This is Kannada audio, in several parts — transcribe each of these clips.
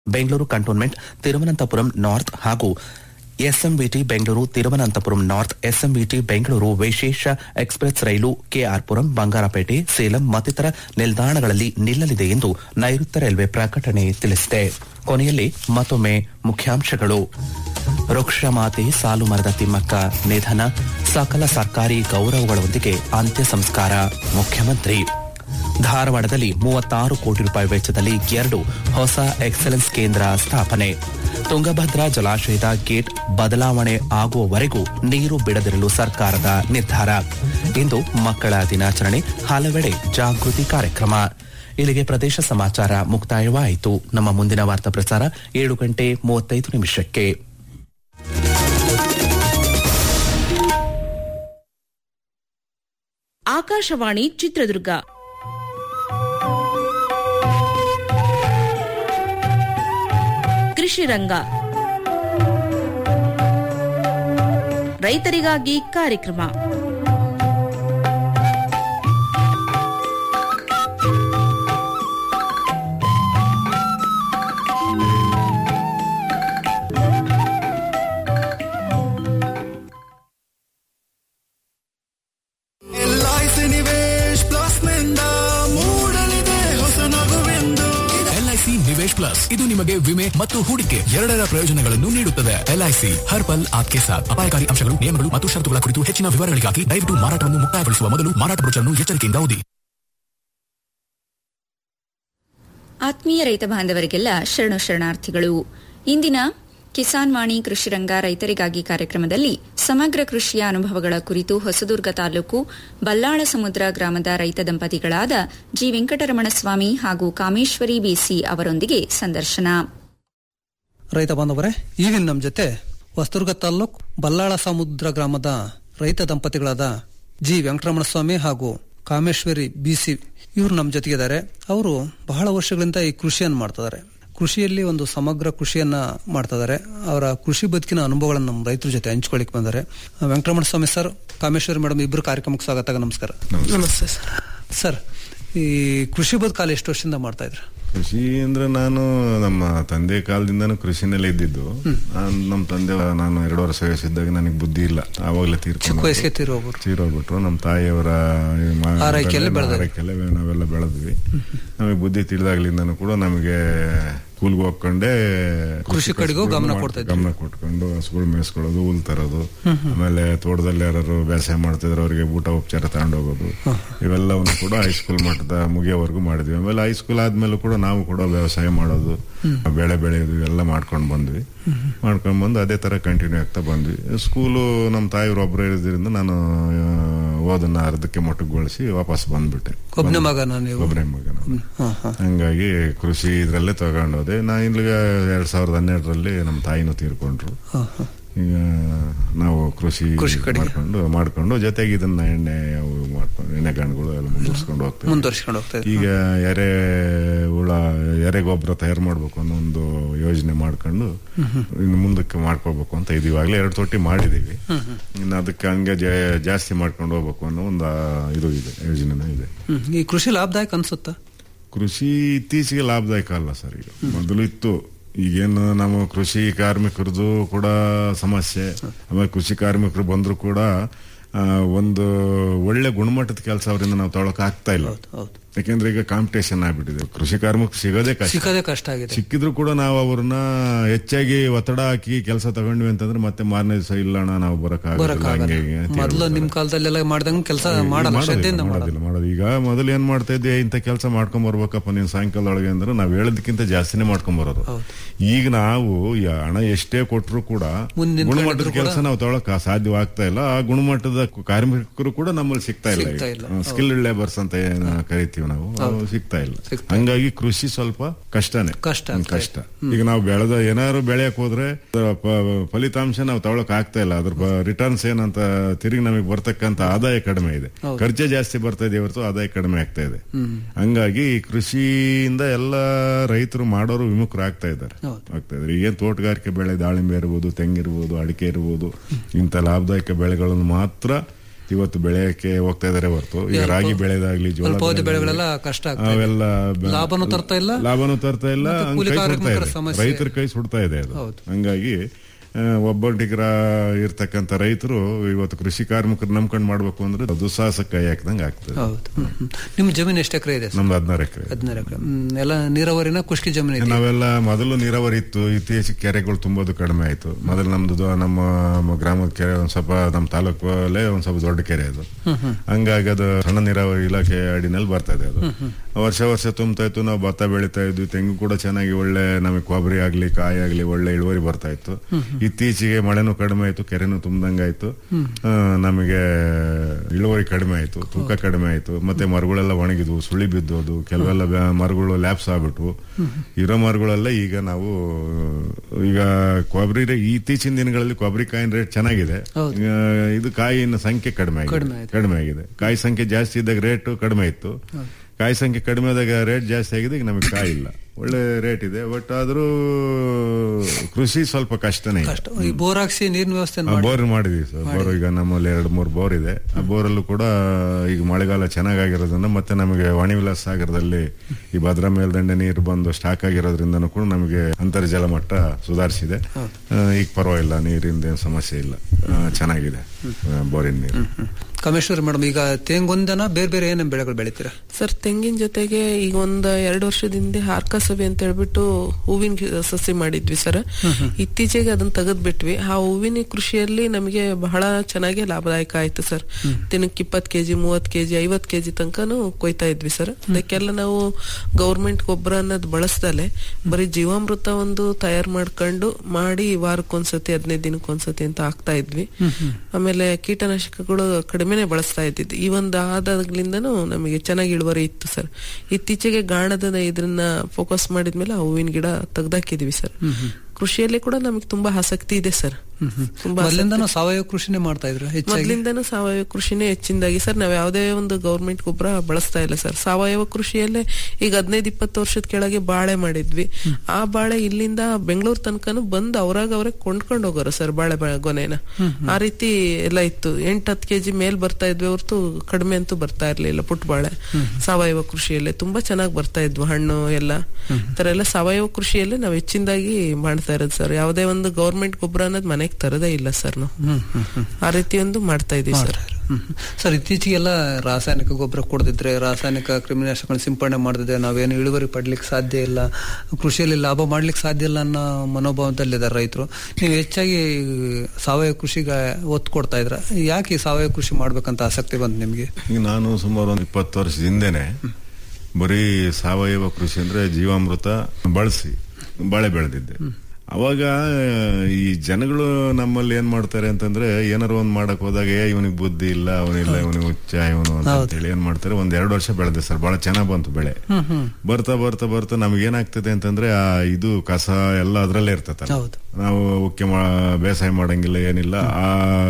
ಬೆಂಗಳೂರು ಕಂಟೋನ್ಮೆಂಟ್ ತಿರುವನಂತಪುರಂ ನಾರ್ತ್ ಹಾಗೂ SMBT Bengaluru Thiruvananthapuram north SMBT Bengaluru ವಿಶೇಷ ಎಕ್ಸ್ಪ್ರೆಸ್ ರೈಲು ಕೆಆರ್ಪುರಂ ಬಂಗಾರಪೇಟೆ ಸೇಲಂ ಮತ್ತಿತರ ನಿಲ್ದಾಣಗಳಲ್ಲಿ ನಿಲ್ಲಲಿದೆ ಎಂದು ನೈಋತ್ಯ ರೈಲ್ವೆ ಪ್ರಕಟಣೆ ತಿಳಿಸಿದೆ ಕೊನೆಯಲ್ಲಿ ಮತ್ತೊಮ್ಮೆ ಮುಖ್ಯಾಂಶಗಳು ವೃಕ್ಷಮಾತೆ ಸಾಲು ಮರದ ತಿಮ್ಮಕ್ಕ ನಿಧನ ಸಕಲ ಸರ್ಕಾರಿ ಗೌರವಗಳೊಂದಿಗೆ ಅಂತ್ಯ ಸಂಸ್ಕಾರ ಮುಖ್ಯಮಂತ್ರಿ ಧಾರವಾಡದಲ್ಲಿ ಮೂವತ್ತಾರು ಕೋಟಿ ರೂಪಾಯಿ ವೆಚ್ಚದಲ್ಲಿ ಎರಡು ಹೊಸ ಎಕ್ಸಲೆನ್ಸ್ ಕೇಂದ್ರ ಸ್ಥಾಪನೆ ತುಂಗಭದ್ರಾ ಜಲಾಶಯದ ಗೇಟ್ ಬದಲಾವಣೆ ಆಗುವವರೆಗೂ ನೀರು ಬಿಡದಿರಲು ಸರ್ಕಾರದ ನಿರ್ಧಾರ ಇಂದು ಮಕ್ಕಳ ದಿನಾಚರಣೆ ಹಲವೆಡೆ ಜಾಗೃತಿ ಕಾರ್ಯಕ್ರಮ ಇಲ್ಲಿಗೆ ಪ್ರದೇಶ ಸಮಾಚಾರ ಮುಕ್ತಾಯವಾಯಿತು ನಮ್ಮ ಮುಂದಿನ ವಾರ್ತಾ ಪ್ರಸಾರ ಏಳು ಗಂಟೆ ಮೂವತ್ತೈದು ನಿಮಿಷಕ್ಕೆ ಆಕಾಶವಾಣಿ ಚಿತ್ರದುರ್ಗ ಕೃಷಿ ರಂಗ ರೈತರಿಗಾಗಿ ಕಾರ್ಯಕ್ರಮ ಎಲ್ಐಸಿ ನಿವೇಶ್ ಪ್ಲಸ್ ನಿಂದ ಮೂಡಲಿದೆ ಹೊಸ ನಗುವೆಂದು ಎಲ್ಐಸಿ ನಿವೇಶ್ ಪ್ಲಸ್ ಇದು ನಿಮಗೆ ವಿಮೆ ಮತ್ತು ಹೂಡಿಕೆ ಎರಡರ ಪ್ರಯೋಜನಗಳನ್ನು ನೀಡುತ್ತದೆ ಎಲ್ಐಸಿ ಹರ್ ಪಲ್ ಆಪ್ಕೆ ಸಾಥ್ ಅಪಾಯಕಾರಿ ಅಂಶಗಳು ನಿಯಮಗಳು ಮತ್ತು ಷರತ್ತುಗಳ ಕುರಿತು ಹೆಚ್ಚಿನ ವಿವರಗಳಿಗಾಗಿ ದಯವಿಟ್ಟು ಮಾರಾಟವನ್ನು ಮುಕ್ತಾಯಗೊಳಿಸುವ ಮೊದಲು ಮಾರಾಟ ಬ್ರೋಚರ್ನ್ನು ಎಚ್ಚರಿಕೆಯಿಂದ ಓದಿ ಆತ್ಮೀಯ ರೈತ ಬಾಂಧವರಿಗೆಲ್ಲ ಶರಣು ಶರಣಾರ್ಥಿಗಳು ಇಂದಿನ ಕಿಸಾನ್ ವಾಣಿ ಕೃಷಿರಂಗ ರೈತರಿಗಾಗಿ ಕಾರ್ಯಕ್ರಮದಲ್ಲಿ ಸಮಗ್ರ ಕೃಷಿಯ ಅನುಭವಗಳ ಕುರಿತು ಹೊಸದುರ್ಗ ತಾಲೂಕು ಬಲ್ಲಾಳ ಸಮುದ್ರ ಗ್ರಾಮದ ರೈತ ದಂಪತಿಗಳಾದ ಜಿ ವೆಂಕಟರಮಣಸ್ವಾಮಿ ಹಾಗೂ ಕಾಮೇಶ್ವರಿ ಬಿಸಿ ಅವರೊಂದಿಗೆ ಸಂದರ್ಶನ ರೈತ ಬಾಂಧವರೇ ಈಗಿನ ನಮ್ಮ ಜೊತೆ ಹೊಸದುರ್ಗ ತಾಲ್ಲೂಕ್ ಬಲ್ಲಾಳ ಸಮುದ್ರ ಗ್ರಾಮದ ರೈತ ದಂಪತಿಗಳಾದ ಜಿ ವೆಂಕಟರಮಣ ಸ್ವಾಮಿ ಹಾಗೂ ಕಾಮೇಶ್ವರಿ ಬಿಸಿ ಇವರು ನಮ್ಮ ಜೊತೆಗಿದ್ದಾರೆ ಅವರು ಬಹಳ ವರ್ಷಗಳಿಂದ ಈ ಕೃಷಿಯನ್ನು ಮಾಡ್ತಿದ್ದಾರೆ ಕೃಷಿಯಲ್ಲಿ ಒಂದು ಸಮಗ್ರ ಕೃಷಿಯನ್ನ ಮಾಡ್ತಾ ಇದ್ದಾರೆ ಅವರ ಕೃಷಿ ಬದುಕಿನ ಅನುಭವಗಳನ್ನು ನಮ್ಮ ರೈತರ ಜೊತೆ ಹಂಚ್ಕೊಳ್ಳಿಕ್ ಬಂದ್ದಾರೆ ವೆಂಕಟರಮಣ ಸ್ವಾಮಿ ಸರ್ ಕಾಮೇಶ್ವರಿ ಮೇಡಮ್ ಇಬ್ಬರು ಕಾರ್ಯಕ್ರಮಕ್ಕೆ ಸ್ವಾಗತ ನಮಸ್ಕಾರ ನಮಸ್ತೆ ಸರ್ ಸರ್ ಈ ಕೃಷಿ ಬದುಕಾಲ ಎಷ್ಟು ವರ್ಷದಿಂದ ಮಾಡ್ತಾ ಇದ್ರು ಕೃಷಿ ಅಂದ್ರೆ ನಾನು ನಮ್ಮ ತಂದೆ ಕಾಲದಿಂದನೂ ಕೃಷಿನಲ್ಲೇ ಇದ್ದಿದ್ದು ನಾನ್- ನಮ್ಮ ತಂದೆ ನಾನು ಎರಡು ವರ್ಷ ವಯಸ್ಸಿದ್ದಾಗ ನನಗೆ ಬುದ್ಧಿ ಇಲ್ಲ ಆವಾಗಲೇ ಚಿಕ್ಕ ತೀರ್ಕೊಂಡು ವಯಸ್ಸಿಗೆ ತೀರೋಗ್ರು ತೀರೋಗ್ಬಿಟ್ರು ನಮ್ಮ ತಾಯಿಯವರ ಈ ಮ- ಆರೈಕೆಯಲ್ಲಿ ಬೆಳೆದ್ರಿ. ಆರೈಕೆಯಲ್ಲೇ ನಾವೆಲ್ಲ ಬೆಳೆದ್ವಿ ನಮಗೆ ಬುದ್ಧಿ ತಿಳಿದಾಗ್ಲಿಂದನೂ ಕೂಡ ನಮಗೆ ಸ್ಕೂಲ್ಗೆ ಹೋಗ್ಕೊಂಡೆ ಕೃಷಿ ಕಡೆಗೂ ಗಮನ ಮಾಡ್- ಕೊಡ್ತಾ ಇದ್ರಿ. ಗಮನ ಕೊಟ್ಕೊಂಡು ಹಸುಗಳು ಮೇಯಿಸ್ಕೊಳ್ಳೋದು ಹುಲ್ ತರೋದು ಆಮೇಲೆ ತೋಟದಲ್ಲಿ ಯಾರು ಬೇಸಾಯ ಮಾಡ್ತಿದ್ರು ಅವರಿಗೆ ಊಟ ಉಪಚಾರ ತಗೊಂಡೋಗೋದು ಇವೆಲ್ಲವನ್ನು ಕೂಡ ಹೈಸ್ಕೂಲ್ ಮಟ್ಟದ ಮುಗಿಯೋವರೆಗೂ ಮಾಡಿದ್ವಿ ಆಮೇಲೆ ಹೈಸ್ಕೂಲ್ ಆದ್ಮೇಲೂ ಕೂಡ ನಾವು ಕೂಡ ವ್ಯವಸಾಯ ಮಾಡೋದು ಬೆಳೆ ಬೆಳೆಯೋದು ಇವೆಲ್ಲ ಮಾಡ್ಕೊಂಡು ಬಂದ್ವಿ ಮಾಡ್ಕೊಂಡು ಬಂದು ಅದೇ ತರ ಕಂಟಿನ್ಯೂ ಆಗ್ತಾ ಬಂದ್ವಿ ಸ್ಕೂಲು ನಮ್ಮ ತಾಯಿಯವರು ಒಬ್ಬರೇ ಇರೋದ್ರಿಂದ ನಾನು ಆ, ಓದನ್ನ ಅರ್ಧಕ್ಕೆ ಮೊಟ್ಟಗೊಳಿಸಿ ವಾಪಸ್ ಬಂದ್ಬಿಟ್ಟೆ ಒಬ್ಬನೇ ಮಗನ ನೀವು ಒಬ್ಬರೇ ಮಗ ನಾನು. ಹಾ, ಹಾ. ಹಂಗಾಗಿ ಕೃಷಿ ಇದ್ರಲ್ಲೇ ತಗೊಂಡೋದೆ ನಾ ಇಲ್ಲಿಗ ಎರಡ್ ಸಾವಿರದ ಹನ್ನೆರಡರಲ್ಲಿ ನಮ್ಮ ತಾಯಿನೂ ತೀರ್ಕೊಂಡ್ರು ಹಾ, ಹಾ. ಈಗ ನಾವು ಕೃಷಿ ಕೃಷಿ ಕಡೆಗೆ. ಮಾಡ್ಕೊಂಡು ಮಾಡ್ಕೊಂಡು ಜೊತೆಗೆ ಇದನ್ನ ಎಣ್ಣೆ ಅವು ಮಾಡ್ಕೊಂಡು ಎಣ್ಣೆ ಗಣ್ಗಳು ಎಲ್ಲ ಮುಂದುವರ್ಸ್ಕೊಂಡು ಹೋಗ್ತೇವೆ ಮುಂದುವರ್ಸ್ಕೊಂಡು ಹೋಗ್ತಾ ಇದ್ರು ಈಗ ಎರೆ ಹುಳ ಎರೆ ಗೊಬ್ಬರ ತಯಾರು ಮಾಡ್ಬೇಕು ಅನ್ನೋ ಒಂದು ಯೋಜನೆ ಮಾಡ್ಕೊಂಡು ಇನ್ನು ಮುಂದಕ್ಕೆ ಮಾಡ್ಕೋಬೇಕು ಅಂತ ಇದೀವಿ ಆಗ್ಲೇ ಎರಡು ತೊಟ್ಟಿ ಮಾಡಿದೀವಿ ಇನ್ನು ಅದಕ್ಕೆ ಹಂಗೆ ಜಾ- ಜಾಸ್ತಿ ಮಾಡ್ಕೊಂಡು ಹೋಗ್ಬೇಕು ಅನ್ನೋ ಒಂದು ಆ, ಇದು ಇದೆ ಯೋಜನೆನೂ ಇದೆ ಹ್ಮ್. ಈ ಕೃಷಿ ಲಾಭದಾಯಕ ಅನ್ಸುತ್ತಾ ಕೃಷಿ ಇತ್ತೀಚೆಗೆ ಲಾಭದಾಯಕ ಅಲ್ಲ ಸರ್ ಈಗ ಮೊದಲು ಇತ್ತು ಈಗೇನು ನಮ್ಮ ಕೃಷಿ ಕಾರ್ಮಿಕರದು ಕೂಡ ಸಮಸ್ಯೆ ಆಮೇಲೆ ಕೃಷಿ ಕಾರ್ಮಿಕರು ಬಂದ್ರು ಕೂಡ ಆ, ಒಂದು ಒಳ್ಳೆ ಗುಣಮಟ್ಟದ ಕೆಲಸ ಅವರಿಂದ ನಾವು ತೊಗೊಳಕ್ ಆಗ್ತಾ ಇಲ್ಲ ಹೌದು ಯಾಕೆಂದ್ರೆ ಈಗ ಕಾಂಪಿಟೇಷನ್ ಆಗ್ಬಿಟ್ಟಿದೆ ಕೃಷಿ ಕಾರ್ಮಿಕರು ಸಿಗೋದೇ ಕಷ್ಟ ಸಿಕ್ಕದೇ ಕಷ್ಟ ಆಗಿದೆ ಸಿಕ್ಕಿದ್ರು ಕೂಡ ನಾವು ಅವ್ರನ್ನ ಹೆಚ್ಚಾಗಿ ಒತ್ತಡ ಹಾಕಿ ಕೆಲಸ ತಗೊಂಡ್ವಿ ಅಂತಂದ್ರೆ ಮತ್ತೆ ಮಾರನೇ ದಿವಸ ಇಲ್ಲಣ್ಣ ನಾವು ಬರಕ್ಕಾಗಲ್ಲ ಬರಕ್ಕಾಗಲ್ಲ ಹಂಗೆ ಹಿಂಗೆ ಅಂತ ಮೊದಲು ಹೇಳ್ಬಿಡ್ತಾರೆ. ನಿಮ್ ಕಾಲದಲ್ಲೆಲ್ಲ ಮಾಡ್ದಂಗ ಕೆಲಸ ಮಾಡಲ್ಲ ಮಾಡೋದಿಲ್ಲ, ಶ್ರದ್ಧೆಯಿಂದ ಮಾಡಲ್ಲ ಮಾಡೋದಿಲ್ಲ ಮಾಡೋದು ಈಗ ಮೊದಲು ಏನ್ ಮಾಡ್ತಾ ಇದ್ದೆ ಇಂಥ ಕೆಲಸ ಮಾಡ್ಕೊಂಡ್ ಬರ್ಬೇಕಪ್ಪ ನೀನ್ ಸಾಯಂಕಾಲದೊಳಗೆ ಅಂದ್ರೆ ನಾವ್ ಹೇಳೋದಕ್ಕಿಂತ ಜಾಸ್ತಿನೇ ಮಾಡ್ಕೊಂಡ್ ಬರೋದು ಈಗ ನಾವು ಈ ಹಣ ಎಷ್ಟೇ ಕೊಟ್ಟರು ಕೂಡ ಮುಂದ್ ನಿಂತ್ಕೊಂಡಿದ್ರು ಗುಣಮಟ್ಟದ ಕೂಡ ಕೆಲಸ ನಾವು ತೊಗೊಳಕ್ ಸಾಧ್ಯವಾಗ್ತಾ ಇಲ್ಲ ಆ ಗುಣಮಟ್ಟದ ಕಾರ್ಮಿಕರು ಕೂಡ ನಮ್ಮಲ್ಲಿ ಸಿಗ್ತಾ ಸಿಗ್ತಾ ಇಲ್ಲ ಇಲ್ಲ. ಸ್ಕಿಲ್ ಲೇಬರ್ಸ್ ಅಂತ ಏನ್ ಕರಿತೀವಿ ನಾವು ಅವು ಸಿಗ್ತಾ ಇಲ್ಲ ಹಂಗಾಗಿ ಕೃಷಿ ಸ್ವಲ್ಪ ಕಷ್ಟನೇ ಕಷ್ಟ ಹ್ಮ್, ಆಗ್ತಾ ಕಷ್ಟ ಈಗ ನಾವು ಬೆಳೆದ ಏನಾದ್ರು ಬೆಳೆಯಕ್ ಹೋದ್ರೆ ಅದರ ಪ- ಫಲಿತಾಂಶ ನಾವು ತಗೊಳಕ್ ಆಗ್ತಾ ಇಲ್ಲ ಅದ್ರ ರಿಟರ್ನ್ಸ್ ಏನಂತ ತಿರುಗಿ ನಮಗೆ ಬರ್ತಕ್ಕಂತ ಆದಾಯ ಕಡಿಮೆ ಇದೆ ಖರ್ಚೆ ಜಾಸ್ತಿ ಬರ್ತಾ ಇದೆ ಹೊರತು ಆದಾಯ ಕಡಿಮೆ ಆಗ್ತಾ ಇದೆ ಹಂಗಾಗಿ ಈ ಕೃಷಿಯಿಂದ ಎಲ್ಲ ರೈತರು ಮಾಡೋರು ವಿಮುಖರು ಆಗ್ತಾ ಇದ್ದಾರೆ ಆಗ್ತಾ ಇದ್ದಾರೆ ಏನ್ ತೋಟಗಾರಿಕೆ ಬೆಳೆ ದಾಳಿಂಬೆ ಇರ್ಬೋದು ತೆಂಗಿರ್ಬೋದು ಅಡಿಕೆ ಇರ್ಬೋದು ಇಂಥ ಲಾಭದಾಯಕ ಬೆಳೆಗಳನ್ನು ಮಾತ್ರ ಇವತ್ತು ಬೆಳೆಯಕ್ಕೆ ಹೋಗ್ತಾ ಇದಾರೆ ಹೊರತು ಈಗ ರಾಗಿ ಬೆಳೆದಾಗ್ಲಿ ಜೋಳ ಅಲ್ಪಾವಧಿ ಬೆಳೆದಾಗ್ಲಿ, ಬೆಳೆಗಳೆಲ್ಲ ಕಷ್ಟ ಆಗ್ತಾ ಇದೆ. ಅವೆಲ್ಲ ಬ- ಲಾಭನೂ ತರ್ತಾ ಇಲ್ಲ ಲಾಭನೂ ತರ್ತಾ ಇಲ್ಲ ಮತ್ತೆ ಹಂಗ್ ಕೂಲಿ ಕೈ ಸುಡ್ತಾ ಕಾರ್ಮಿಕರ ಇದೆ. ಸಮಸ್ಯೆ. ರೈತರ ಕೈ ಸುಡ್ತಾ ಇದೆ ಅದು ಹೌದು. ಹಂಗಾಗಿ ಆ, ಒಬ್ಬೊಟ್ಟಿಗರ ಇರ್ತಕ್ಕಂಥ ರೈತರು ಇವತ್ತು ಕೃಷಿ ಕಾರ್ಮಿಕರು ನಂಬ್ಕೊಂಡ್ ಮಾಡ್ಬೇಕು ಅಂದ್ರೆ ದುಸ್ಸಾಹಸ ಕೈ ಹಾಕ್ದಂಗೆ ಆಗ್ತದೆ ಹೌದು ಹ್ಮ್, ಹ್ಮ್. ನಿಮ್ಮ ಜಮೀನು ಎಷ್ಟು ಎಕರೆ ಇದೆ ಸರ್? ನಮ್ದು ಹದಿನಾರು ಎಕರೆ ಹದಿನಾರು ಎಕರೆ ಹ್ಮ್, ಎಲ್ಲ ನೀರಾವರಿನ ಖುಷ್ಕಿ ಜಮೀನು ಇದೆ ನಾವೆಲ್ಲ ಮೊದಲು ನೀರಾವರಿ ಇತ್ತು ಇತ್ತೀಚೆಗೆ ಕೆರೆಗಳು ತುಂಬೋದು ಕಡಿಮೆ ಆಯ್ತು ಮೊದಲು ನಮ್ದು ದೊ- ನಮ್ಮ ಗ್ರಾಮದ ಕೆರೆ ಒಂದ್ ಸ್ವಲ್ಪ ನಮ್ಮ ತಾಲೂಕಲ್ಲೇ ಒಂದ್ ಸ್ವಲ್ಪ ದೊಡ್ಡ ಕೆರೆ ಅದು ಹಂಗಾಗಿ ಅದು ಸಣ್ಣ ನೀರಾವರಿ ಇಲಾಖೆ ಅಡಿನಲ್ಲಿ ಬರ್ತಾ ಇದೆ ಅದು ವರ್ಷ ವರ್ಷ ತುಂಬ್ತಾ ಇತ್ತು ನಾವು ಭತ್ತ ಬೆಳಿತಾ ಇದ್ವಿ ತೆಂಗು ಕೂಡ ಚೆನ್ನಾಗಿ ಒಳ್ಳೆ ನಮಗೆ ಕೊಬ್ಬರಿ ಆಗ್ಲಿ ಕಾಯಿ ಆಗ್ಲಿ ಒಳ್ಳೆ ಇಳುವರಿ ಬರ್ತಾ ಇತ್ತು ಇತ್ತೀಚೆಗೆ ಮಳೆನೂ ಕಡಿಮೆ ಆಯ್ತು ಕೆರೆನೂ ತುಂಬ್ದಂಗಾಯ್ತು ಆ, ನಮಗೆ ಇಳುವರಿ ಕಡಿಮೆ ಆಯ್ತು ತೂಕ ಕಡಿಮೆ ಆಯ್ತು ಮತ್ತೆ ಮರಗಳೆಲ್ಲ ಒಣಗಿದ್ವು ಸುಳಿ ಬಿದ್ದೋದು ಕೆಲವೆಲ್ಲ ಬ್ಯಾ- ಮರಗಳು ಲ್ಯಾಪ್ಸ್ ಆಗ್ಬಿಟ್ವು ಇರೋ ಮರಗಳೆಲ್ಲ ಈಗ ನಾವು ಈಗ ಕೊಬ್ಬರಿ ರೇ- ಇತ್ತೀಚಿನ ದಿನಗಳಲ್ಲಿ ಕೊಬ್ಬರಿ ಕಾಯಿನ ರೇಟ್ ಚೆನ್ನಾಗಿದೆ ಹೌದು. ಆ, ಇದು ಕಾಯಿನ ಸಂಖ್ಯೆ ಕಡಿಮೆ ಕಡಿಮೆ ಆಗಿದೆ ಆಗಿದೆ. ಕಡಿಮೆ ಆಗಿದೆ ಕಾಯಿ ಸಂಖ್ಯೆ ಜಾಸ್ತಿ ಇದ್ದಾಗ ರೇಟ್ ಕಡಿಮೆ ಇತ್ತು ಕಾಯಿ ಸಂಖ್ಯೆ ಕಡಿಮೆ ಆದಾಗ ರೇಟ್ ಜಾಸ್ತಿ ಆಗಿದೆ ಈಗ ನಮಗೆ ಕಾಯಿ ಇಲ್ಲ ಒಳ್ಳೆ ರೇಟ್ ಇದೆ ಬಟ್ ಆದ್ರೂ ಕೃಷಿ ಸ್ವಲ್ಪ ಕಷ್ಟನೇ ಇದೆ ಕಷ್ಟ ಈ ಬೋರ್ ಹಾಕ್ಸಿ ನೀರಿನ ವ್ಯವಸ್ಥೆ ಆ, ಮಾಡಿ ಬೋರ್ ಮಾಡಿದೀವಿ ಸರ್ ಬೋರ್ ಈಗ ನಮ್ಮಲ್ಲಿ ಎರಡು ಮೂರು ಬೋರ್ ಇದೆ ಆ ಬೋರಲ್ಲೂ ಕೂಡ ಈಗ ಮಳೆಗಾಲ ಚೆನ್ನಾಗಿರೋದ್ರಿಂದ ಮತ್ತೆ ನಮಗೆ ವಾಣಿವಿಲಾಸ ಸಾಗರದಲ್ಲಿ ಈ ಭದ್ರಾ ಮೇಲ್ದಂಡೆ ನೀರು ಬಂದು ಸ್ಟಾಕ್ ಆಗಿರೋದ್ರಿಂದನೂ ಕೂಡ ನಮಗೆ ಅಂತರ್ಜಲ ಮಟ್ಟ ಸುಧಾರಿಸಿದೆ ಆ, ಈಗ ಪರವಾಗಿಲ್ಲ ನೀರಿಂದ ಏನ್ ಸಮಸ್ಯೆ ಇಲ್ಲ ಆ, ಚೆನ್ನಾಗಿದೆ ಆ, ಬೋರಿನ ನೀರು ಕಾಮೇಶ್ವರಿ ಮೇಡಮ್ ಈಗ ತೇಂಗೊಂದನ ಬೇರೆ ಬೇರೆ ಏನೇನು ಬೆಳೆಗಳು ಬೆಳಿತೀರಾ ಸರ್ ತೆಂಗಿನ ಜೊತೆಗೆ ಈಗ ಒಂದ್ ಎರಡು ವರ್ಷದ ಹಿಂದೆ ಹಾರ್ಕಸಭೆ ಅಂತ ಹೇಳ್ಬಿಟ್ಟು ಹೂವಿನ ಗಿ- ಸಸಿ ಮಾಡಿದ್ವಿ ಸರ್ ಇತ್ತೀಚೆಗೆ ಅದನ್ನ ತೆಗೆದ್ಬಿಟ್ವಿ ಆ ಹೂವಿನ ಕೃಷಿಯಲ್ಲಿ ನಮಗೆ ಬಹಳ ಚೆನ್ನಾಗಿ ಲಾಭದಾಯಕ ಆಯ್ತು ಸರ್ ದಿನಕ್ಕೆ ಇಪ್ಪತ್ ಕೆಜಿ ಮೂವತ್ ಕೆಜಿ ಐವತ್ ಕೆಜಿ ತನಕನೂ ಕೊಯ್ತಾ ಇದ್ವಿ ಸರ್ ಅದಕ್ಕೆಲ್ಲ ನಾವು ಗೌರ್ಮೆಂಟ್ ಗೊಬ್ಬರ ಅನ್ನೋದು ಬಳಸ್ದಲೆ ಬರೀ ಜೀವಾಮೃತ ಒಂದು ತಯಾರು ಮಾಡ್ಕೊಂಡು ಮಾಡಿ ವಾರಕ್ಕೊಂದ್ಸತಿ ಹದಿನೈದು ದಿನಕ್ಕೊಂದ್ಸತಿ ಅಂತ ಹಾಕ್ತಾ ಇದ್ವಿ ಆಮೇಲೆ ಕೀಟನಾಶಕಗಳು ಕಡಿಮೆನೆ ಬಳಸ್ತಾ ಇದ್ದಿದ್ದು ಈ ಒಂದು ಆದಾಗ್ಲಿಂದನೂ ನಮಗೆ ಚೆನ್ನಾಗಿ ಇಳುವರಿ ಇತ್ತು ಸರ್ ಇತ್ತೀಚೆಗೆ ಗಾಣದ ಇದನ್ನ ಫೋಕಸ್ ಮಾಡಿದ್ಮೇಲೆ ಆ ಹೂವಿನ ಗಿಡ ತೆಗ್ದಾಕಿದ್ವಿ ಸರ್ ಕೃಷಿಯಲ್ಲಿ ಕೂಡ ನಮಗೆ ತುಂಬಾ ಆಸಕ್ತಿ ಇದೆ ಸರ್ ತುಂಬಾ ಮೊದಲಿಂದನೂ ಸಾವಯವ ಕೃಷಿನೇ ಮಾಡ್ತಾ ಇದ್ರು ಹೆಚ್ಚಾಗಿ ಮೊದ್ಲಿಂದನೂ ಸಾವಯವ ಕೃಷಿನೇ ಹೆಚ್ಚಿನದಾಗಿ ಸರ್ ನಾವ್ ಯಾವುದೇ ಒಂದು ಗೌರ್ಮೆಂಟ್ ಗೊಬ್ಬರ ಬಳಸ್ತಾ ಇಲ್ಲ ಸರ್ ಸಾವಯವ ಕೃಷಿಯಲ್ಲೇ ಈಗ ಹದಿನೈದು ಇಪ್ಪತ್ತು ವರ್ಷದ ಕೆಳಗೆ ಬಾಳೆ ಮಾಡಿದ್ವಿ ಆ ಬಾಳೆ ಇಲ್ಲಿಂದ ಬೆಂಗಳೂರು ತನಕನು ಬಂದು ಅವ್ರಾಗ ಅವ್ರೆ ಕೊಂಡ್ಕೊಂಡು ಹೋಗೋರು ಸರ್ ಬಾಳೆ ಬ- ಗೊನೆನ ಆ ರೀತಿ ಎಲ್ಲ ಇತ್ತು ಎಂಟ್ ಹತ್ತು ಕೆಜಿ ಮೇಲ್ ಬರ್ತಾ ಇದ್ವಿ ಹೊರತು ಕಡಿಮೆ ಅಂತೂ ಬರ್ತಾ ಇರ್ಲಿಲ್ಲ ಪುಟ್ಟ ಬಾಳೆ ಸಾವಯವ ಕೃಷಿಯಲ್ಲೇ ತುಂಬಾ ಚೆನ್ನಾಗಿ ಬರ್ತಾ ಇದ್ವು ಹಣ್ಣು ಎಲ್ಲ ಈ ತರ ಎಲ್ಲ ಸಾವಯವ ಕೃಷಿಯಲ್ಲೇ ನಾವು ಹೆಚ್ಚಿನದಾಗಿ ಮಾಡ್ತಾ ಇರೋದು ಸರ್ ಯಾವುದೇ ಒಂದು ಗೌರ್ಮೆಂಟ್ ಗೊಬ್ಬರ ಅನ್ನೋದು ಮನೆಗೆ ತರದೇ ಇಲ್ಲ ಸರ್ ನಾವು ಆ ರೀತಿ ಒಂದು ಮಾಡ್ತಾ ಇದೀವಿ ಸರ್ ಹ್ಮ್. ಸರ್ ಇತ್ತೀಚೆಗೆಲ್ಲ ರಾಸಾಯನಿಕ ಗೊಬ್ಬರ ಕೊಡದಿದ್ರೆ ರಾಸಾಯನಿಕ ಕ್ರಿಮಿನಾಶಕಗಳನ್ನ ಸಿಂಪಡಣೆ ಮಾಡದಿದ್ರೆ ನಾವೇನು ಇಳುವರಿ ಪಡ್ಲಿಕ್ಕೆ ಸಾಧ್ಯ ಇಲ್ಲ ಕೃಷಿಯಲ್ಲಿ ಲಾಭ ಮಾಡ್ಲಿಕ್ಕೆ ಸಾಧ್ಯ ಇಲ್ಲ ಅನ್ನೋ ಮನೋಭಾವದಲ್ಲಿದ್ದಾರೆ ರೈತರು ನೀವು ಹೆಚ್ಚಾಗಿ ಸಾವಯವ ಕೃಷಿಗೆ ಒತ್ತು ಕೊಡ್ತಾ ಇದ್ರ ಯಾಕೆ ಈ ಸಾವಯವ ಕೃಷಿ ಮಾಡ್ಬೇಕಂತ ಆಸಕ್ತಿ ಬಂತು ನಿಮ್ಗೆ ಈಗ ನಾನು ಸುಮಾರು ಒಂದು ಇಪ್ಪತ್ತು ವರ್ಷದ ಹಿಂದೆನೆ ಬರೀ ಸಾವಯವ ಕೃಷಿ ಅಂದ್ರೆ ಜೀವಾಮೃತ ಬಳಸಿ ಬಾಳೆ ಬೆಳೆದಿದ್ದೆ ಅವಾಗ ಈ ಜನಗಳು ನಮ್ಮಲ್ಲಿ ಏನ್ ಮಾಡ್ತಾರೆ ಅಂತಂದ್ರೆ ಏನಾರು ಒಂದ್ ಮಾಡಕ್ ಹೋದಾಗ ಏ ಇವನಿಗೆ ಬುದ್ಧಿ ಇಲ್ಲ ಅವನಿಲ್ಲ ಇವನಿಗೆ ಹುಚ್ಚ ಇವನು ಅಂತ ಹೇಳಿ ಏನ್ ಮಾಡ್ತಾರೆ ಒಂದ್ ಎರಡು ವರ್ಷ ಬೆಳೆದೆ ಸರ್ ಬಹಳ ಚೆನ್ನಾಗ್ ಬಂತು ಬೆಳೆ ಬರ್ತಾ ಬರ್ತಾ ಬರ್ತಾ ನಮ್ಗೆ ಏನಾಗ್ತದೆ ಅಂತಂದ್ರೆ ಆ ಇದು ಕಸ ಎಲ್ಲ ಅದ್ರಲ್ಲೇ ಇರ್ತದೆ ಹೌದು. ನಾವು ಮುಖ್ಯ ಬೇಸಾಯ ಮಾಡಂಗಿಲ್ಲ ಏನಿಲ್ಲ ಆ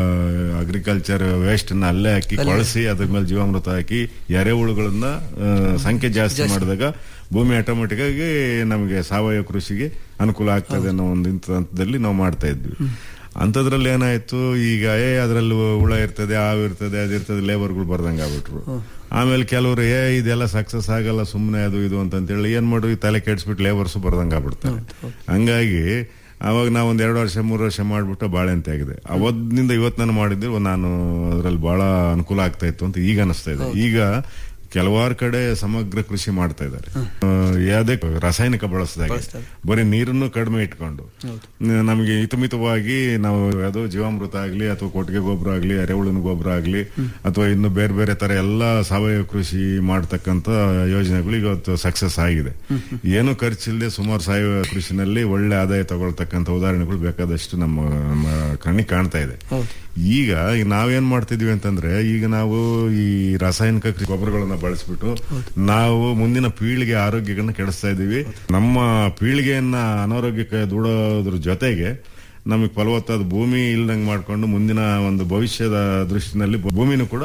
ಅಗ್ರಿಕಲ್ಚರ್ ವೇಸ್ಟ್ ನ ಅಲ್ಲೇ ಹಾಕಿ ಕೊಳಸಿ ಅದ್ರ ಮೇಲೆ ಜೀವಾಮೃತ ಹಾಕಿ ಎರೆಹುಳುಗಳನ್ನ ಆ, ಸಂಖ್ಯೆ ಜಾಸ್ತಿ ಮಾಡಿದಾಗ ಭೂಮಿ ಆಟೋಮೆಟಿಕ್ ಆಗಿ ನಮಗೆ ಸಾವಯವ ಕೃಷಿಗೆ ಅನುಕೂಲ ಆಗ್ತದೆ ಅನ್ನೋ ಒಂದು ಇಂಥ ಹಂತದಲ್ಲಿ ನಾವು ಮಾಡ್ತಾ ಇದ್ವಿ ಅಂಥದ್ರಲ್ಲಿ ಏನಾಯ್ತು ಈಗ ಏ ಅದ್ರಲ್ಲಿ ಹುಳ ಇರ್ತದೆ ಹಾವು ಇರ್ತದೆ ಅದಿರ್ತದೆ ಲೇಬರ್ಗಳು ಬರ್ದಂಗೆ ಆಗ್ಬಿಟ್ರು ಆಮೇಲೆ ಕೆಲವರು ಏ ಇದೆಲ್ಲ ಸಕ್ಸಸ್ ಆಗಲ್ಲ ಸುಮ್ಮನೆ ಅದು ಇದು ಅಂತಂತೇಳಿ ಏನ್ ಮಾಡ್ರಿ ತಲೆ ಕೆಡ್ಸ್ಬಿಟ್ಟು ಲೇಬರ್ಸ್ ಬರ್ದಂಗೆ ಆಗ್ಬಿಡ್ತಾರೆ ಹಂಗಾಗಿ ಅವಾಗ ನಾವು ಒಂದ್ ಎರಡು ವರ್ಷ ಮೂರು ವರ್ಷ ಮಾಡ್ಬಿಟ್ಟು ಬಾಳೆ ಅಂತ ಆಗಿದೆ ಅವತ್ತಿನಿಂದ ಇವತ್ತು ನಾನು ಮಾಡಿದ್ದೆ ನಾನು ಅದ್ರಲ್ಲಿ ಬಹಳ ಅನುಕೂಲ ಆಗ್ತಾ ಇತ್ತು ಅಂತ ಈಗ ಅನಿಸ್ತಾ ಇದೆ ಈಗ ಕೆಲವಾರು ಕಡೆ ಸಮಗ್ರ ಕೃಷಿ ಮಾಡ್ತಾ ಇದ್ದಾರೆ ಆ, ಯಾವುದೇ ರಾಸಾಯನಿಕ ಬಳಸದಾಗೆ ಬರೀ ನೀರನ್ನು ಕಡಿಮೆ ಇಟ್ಕೊಂಡು ನ- ನಮಗೆ ಹಿತಮಿತವಾಗಿ ನಾವು ಯಾವುದೋ ಜೀವಾಮೃತ ಆಗ್ಲಿ ಅಥವಾ ಕೊಟ್ಟಿಗೆ ಗೊಬ್ಬರ ಆಗ್ಲಿ ಎರೆಹುಳಿನ ಗೊಬ್ಬರ ಆಗ್ಲಿ ಅಥವಾ ಇನ್ನು ಬೇರೆ ಬೇರೆ ತರ ಎಲ್ಲಾ ಸಾವಯವ ಕೃಷಿ ಮಾಡ್ತಕ್ಕಂತ ಯೋಜನೆಗಳು ಇವತ್ತು ಸಕ್ಸಸ್ ಆಗಿದೆ ಏನು ಖರ್ಚಿಲ್ಲದೆ ಸುಮಾರು ಸಾವಯವ ಕೃಷಿನಲ್ಲಿ ಒಳ್ಳೆ ಆದಾಯ ತಗೊಳ್ತಕ್ಕಂತ ಉದಾಹರಣೆಗಳು ಬೇಕಾದಷ್ಟು ನಮ್ಮ ನಮ್ಮ ಕಣ್ಣಿಗೆ ಕಾಣ್ತಾ ಇದೆ ಈಗ ಈಗ ನಾವೇನ್ ಮಾಡ್ತಿದ್ವಿ ಅಂತಂದ್ರೆ ಈಗ ನಾವು ಈ ರಾಸಾಯನಿಕ ಕೃಷಿ ಗೊಬ್ಬರಗಳನ್ನ ಬಳಸ್ಬಿಟ್ಟು ನಾವು ಮುಂದಿನ ಪೀಳಿಗೆ ಆರೋಗ್ಯಗಳನ್ನ ಕೆಡಿಸ್ತಾ ಇದೀವಿ ನಮ್ಮ ಪೀಳಿಗೆಯನ್ನ ಅನಾರೋಗ್ಯಕ್ಕೆ ದೂಡೋದ್ರ ಜೊತೆಗೆ ನಮಗೆ ಫಲವತ್ತಾದ ಭೂಮಿ ಇಲ್ದಂಗ್ ಮಾಡ್ಕೊಂಡು ಮುಂದಿನ ಒಂದು ಭವಿಷ್ಯದ ದೃಷ್ಟಿನಲ್ಲಿ ಭೂಮಿನೂ ಕೂಡ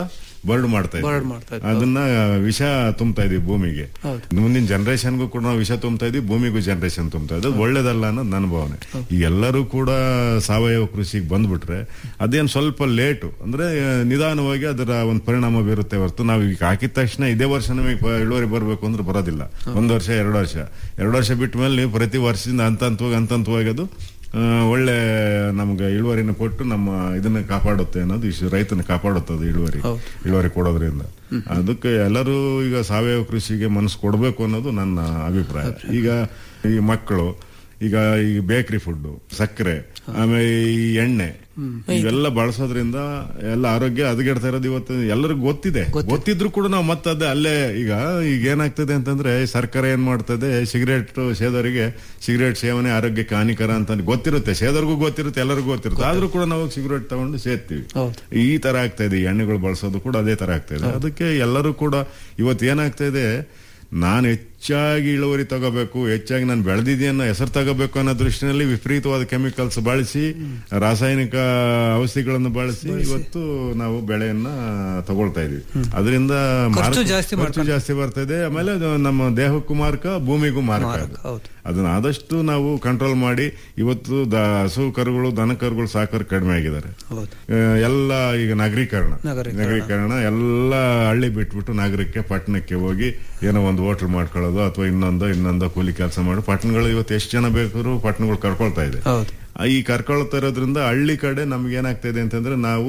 ಬರ್ಡ್ ಮಾಡ್ತಾ Bird ಇದ್ವಿ ಮಾಡ್ತಾ ಇದ್ವಿ. ಅದನ್ನ ವಿಷ ತುಂಬ್ತಾ ಇದೀವಿ ಭೂಮಿಗೆ ಹೌದು. ಮುಂದಿನ ಜನರೇಷನ್ಗೂ ಕೂಡ ನಾವು ವಿಷ ತುಂಬ್ತಾ ಇದೀವಿ ಭೂಮಿಗೂ ಜನರೇಷನ್ ತುಂಬ್ತಾ ಇದ್ದು ಒಳ್ಳೇದಲ್ಲ ಅನ್ನೋದು ನನ್ನ ಭಾವನೆ ಈಗ ಎಲ್ಲರೂ ಕೂಡ ಸಾವಯವ ಕೃಷಿಗೆ ಬಂದ್ಬಿಟ್ರೆ ಅದೇನ್ ಸ್ವಲ್ಪ ಲೇಟು ಅಂದ್ರೆ ಆ, ನಿಧಾನವಾಗಿ ಅದರ ಒಂದು ಪರಿಣಾಮ ಬೀರುತ್ತೆ ಹೊರತು ನಾವು ಈಗ ಹಾಕಿದ ತಕ್ಷಣ ಇದೇ ವರ್ಷ ನಮಗೆ ಪ- ಇಳುವರಿ ಬರಬೇಕು ಅಂದ್ರೆ ಬರೋದಿಲ್ಲ ಒಂದು ವರ್ಷ ಎರಡು ವರ್ಷ ಎರಡು ವರ್ಷ ಬಿಟ್ಟ ಮೇಲೆ ನೀವು ಪ್ರತಿ ವರ್ಷದಿಂದ ಹಂತ ಹಂತವಾಗಿ ಹಂತ ಹಂತವಾಗಿ ಅದು ಆ, ಒಳ್ಳೆ ನಮ್ಗೆ ಇಳುವರಿನ ಕೊಟ್ಟು ನಮ್ಮ ಇದನ್ನ ಕಾಪಾಡುತ್ತೆ ಅನ್ನೋದು ಇಶ್- ರೈತನ ಕಾಪಾಡುತ್ತೆ ಅದು ಇಳುವರಿ ಇಳುವರಿ ಕೊಡೋದ್ರಿಂದ ಅದಕ್ಕೆ ಎಲ್ಲರೂ ಈಗ ಸಾವಯವ ಕೃಷಿಗೆ ಮನಸ್ಸು ಕೊಡಬೇಕು ಅನ್ನೋದು ನನ್ನ ಅಭಿಪ್ರಾಯ ಈಗ ಈ ಮಕ್ಕಳು ಈಗ ಈ ಬೇಕರಿ ಫುಡ್ ಸಕ್ಕರೆ ಆಮೇಲೆ ಈ ಎಣ್ಣೆ ಇವೆಲ್ಲ ಬಳಸೋದ್ರಿಂದ ಎಲ್ಲ ಆರೋಗ್ಯ ಹದಗೆಡ್ತಾ ಇರೋದು ಇವತ್ತು ಎಲ್ಲರಿಗೂ ಗೊತ್ತಿದೆ ಗೊತ್ತಿದ್ರು ಕೂಡ ನಾವು ಮತ್ತೆ ಅದೇ ಅಲ್ಲೇ ಈಗ ಈಗ ಏನಾಗ್ತದೆ ಅಂತಂದ್ರೆ ಸರ್ಕಾರ ಏನ್ ಮಾಡ್ತದೆ ಸಿಗರೇಟ್ ಸೇದೋರಿಗೆ ಸಿಗರೇಟ್ ಸೇವನೆ ಆರೋಗ್ಯಕ್ಕೆ ಹಾನಿಕರ ಅಂತ ಗೊತ್ತಿರುತ್ತೆ ಸೇದೋರ್ಗೂ ಗೊತ್ತಿರುತ್ತೆ ಎಲ್ಲರಿಗೂ ಗೊತ್ತಿರುತ್ತೆ ಆದ್ರೂ ಕೂಡ ನಾವು ಸಿಗರೇಟ್ ತಗೊಂಡು ಸೇರ್ತೀವಿ ಹೌದು. ಈ ತರ ಆಗ್ತಾ ಇದೆ ಈ ಎಣ್ಣೆಗಳು ಬಳಸೋದು ಕೂಡ ಅದೇ ತರ ಆಗ್ತಾ ಇದೆ ಅದಕ್ಕೆ ಎಲ್ಲರೂ ಕೂಡ ಇವತ್ತು ಏನಾಗ್ತಾ ಇದೆ ನಾನು ಹೆಚ್ಚಾಗಿ ಇಳುವರಿ ತಗೋಬೇಕು ಹೆಚ್ಚಾಗಿ ನಾನು ಬೆಳೆದಿದೆಯನ್ನ ಹೆಸರು ತಗೋಬೇಕು ಅನ್ನೋ ದೃಷ್ಟಿನಲ್ಲಿ ವಿಪರೀತವಾದ ಕೆಮಿಕಲ್ಸ್ ಬಳಸಿ ರಾಸಾಯನಿಕ ಔಷಧಿಗಳನ್ನು ಬಳಸಿ ಇವತ್ತು ನಾವು ಬೆಳೆಯನ್ನ ತಗೊಳ್ತಾ ಇದೀವಿ ಅದರಿಂದ ಖರ್ಚು ಜಾಸ್ತಿ ಖರ್ಚು ಜಾಸ್ತಿ ಬರ್ತಾ ಇದೆ ಆಮೇಲೆ ಅದು ನಮ್ಮ ದೇಹಕ್ಕೂ ಮಾರ್ಕ ಭೂಮಿಗೂ ಮಾರ್ಕ ಅದು. ಹೌದು. ಅದನ್ನ ಆದಷ್ಟು ನಾವು ಕಂಟ್ರೋಲ್ ಮಾಡಿ ಇವತ್ತು ದ- ಹಸು ಕರುಗಳು ದನ ಕರುಗಳು ಸಾಕೋರು ಕಡಿಮೆ ಆಗಿದ್ದಾರೆ ಹೌದು ಆ, ಎಲ್ಲ ಈಗ ನಗರೀಕರಣ ನಗರೀಕರಣ. ನಗರೀಕರಣ ಎಲ್ಲ ಹಳ್ಳಿ ಬಿಟ್ಬಿಟ್ಟು ನಗರಕ್ಕೆ ಪಟ್ಟಣಕ್ಕೆ ಹೋಗಿ ಏನೋ ಒಂದು ಹೋಟ್ಲ್ ಮಾಡ್ಕೊಳ್ಳೋದು ಅಥವಾ ಇನ್ನೊಂದು ಇನ್ನೊಂದು ಕೂಲಿ ಕೆಲಸ ಮಾಡಿ ಪಟ್ಟಣಗಳು ಇವತ್ತು ಎಷ್ಟು ಜನ ಬೇಕಾದ್ರೂ ಪಟ್ಟಣಗಳು ಕರ್ಕೊಳ್ತಾ ಇದೆ ಹೌದು ಆ, ಈ ಕರ್ಕೊಳ್ತಾ ಇರೋದ್ರಿಂದ ಹಳ್ಳಿ ಕಡೆ ನಮ್ಗೆ ಏನಾಗ್ತಾ ಇದೆ ಅಂತಂದ್ರೆ ನಾವು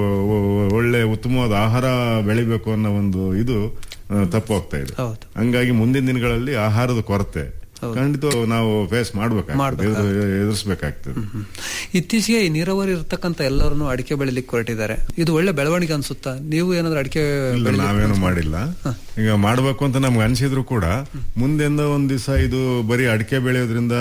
ಒ- ಒಳ್ಳೆ ಉತ್ತಮವಾದ ಆಹಾರ ಬೆಳಿಬೇಕು ಅನ್ನೋ ಒಂದು ಇದು ಆ, ತಪ್ಪು ಹೋಗ್ತಾ ಇದೆ ಹೌದು. ಹಂಗಾಗಿ ಮುಂದಿನ ದಿನಗಳಲ್ಲಿ ಆಹಾರದ ಕೊರತೆ ಖಂಡಿತ ನಾವು ಫೇಸ್ ಮಾಡ್ಬೇಕಾಗ್ತದೆ ಮಾಡ್ಬೇಕಾಗ್ತದೆ. ಎದುರು- ಎದುರಿಸ್ಬೇಕಾಗ್ತದೆ ಇತ್ತೀಚೆಗೆ ಈ ನೀರಾವರಿ ಇರ್ತಕ್ಕಂಥ ಎಲ್ಲರನ್ನು ಅಡಿಕೆ ಬೆಳಿಲಿಕ್ಕೆ ಹೊರಟಿದ್ದಾರೆ ಇದು ಒಳ್ಳೆ ಬೆಳವಣಿಗೆ ಅನ್ಸುತ್ತಾ ನೀವು ಏನಾದ್ರು ಅಡಿಕೆ ಇಲ್ಲ ಬೆಳಿಲಿಕ್ಕೆ- ನಾವೇನು ಮಾಡಿಲ್ಲ ಈಗ ಮಾಡ್ಬೇಕು ಅಂತ ನಮ್ಗೆ ಅನ್ಸಿದ್ರು ಕೂಡ ಮುಂದೆಂದ ಒಂದ್ ದಿವಸ ಇದು ಬರೀ ಅಡಿಕೆ ಬೆಳೆಯೋದ್ರಿಂದ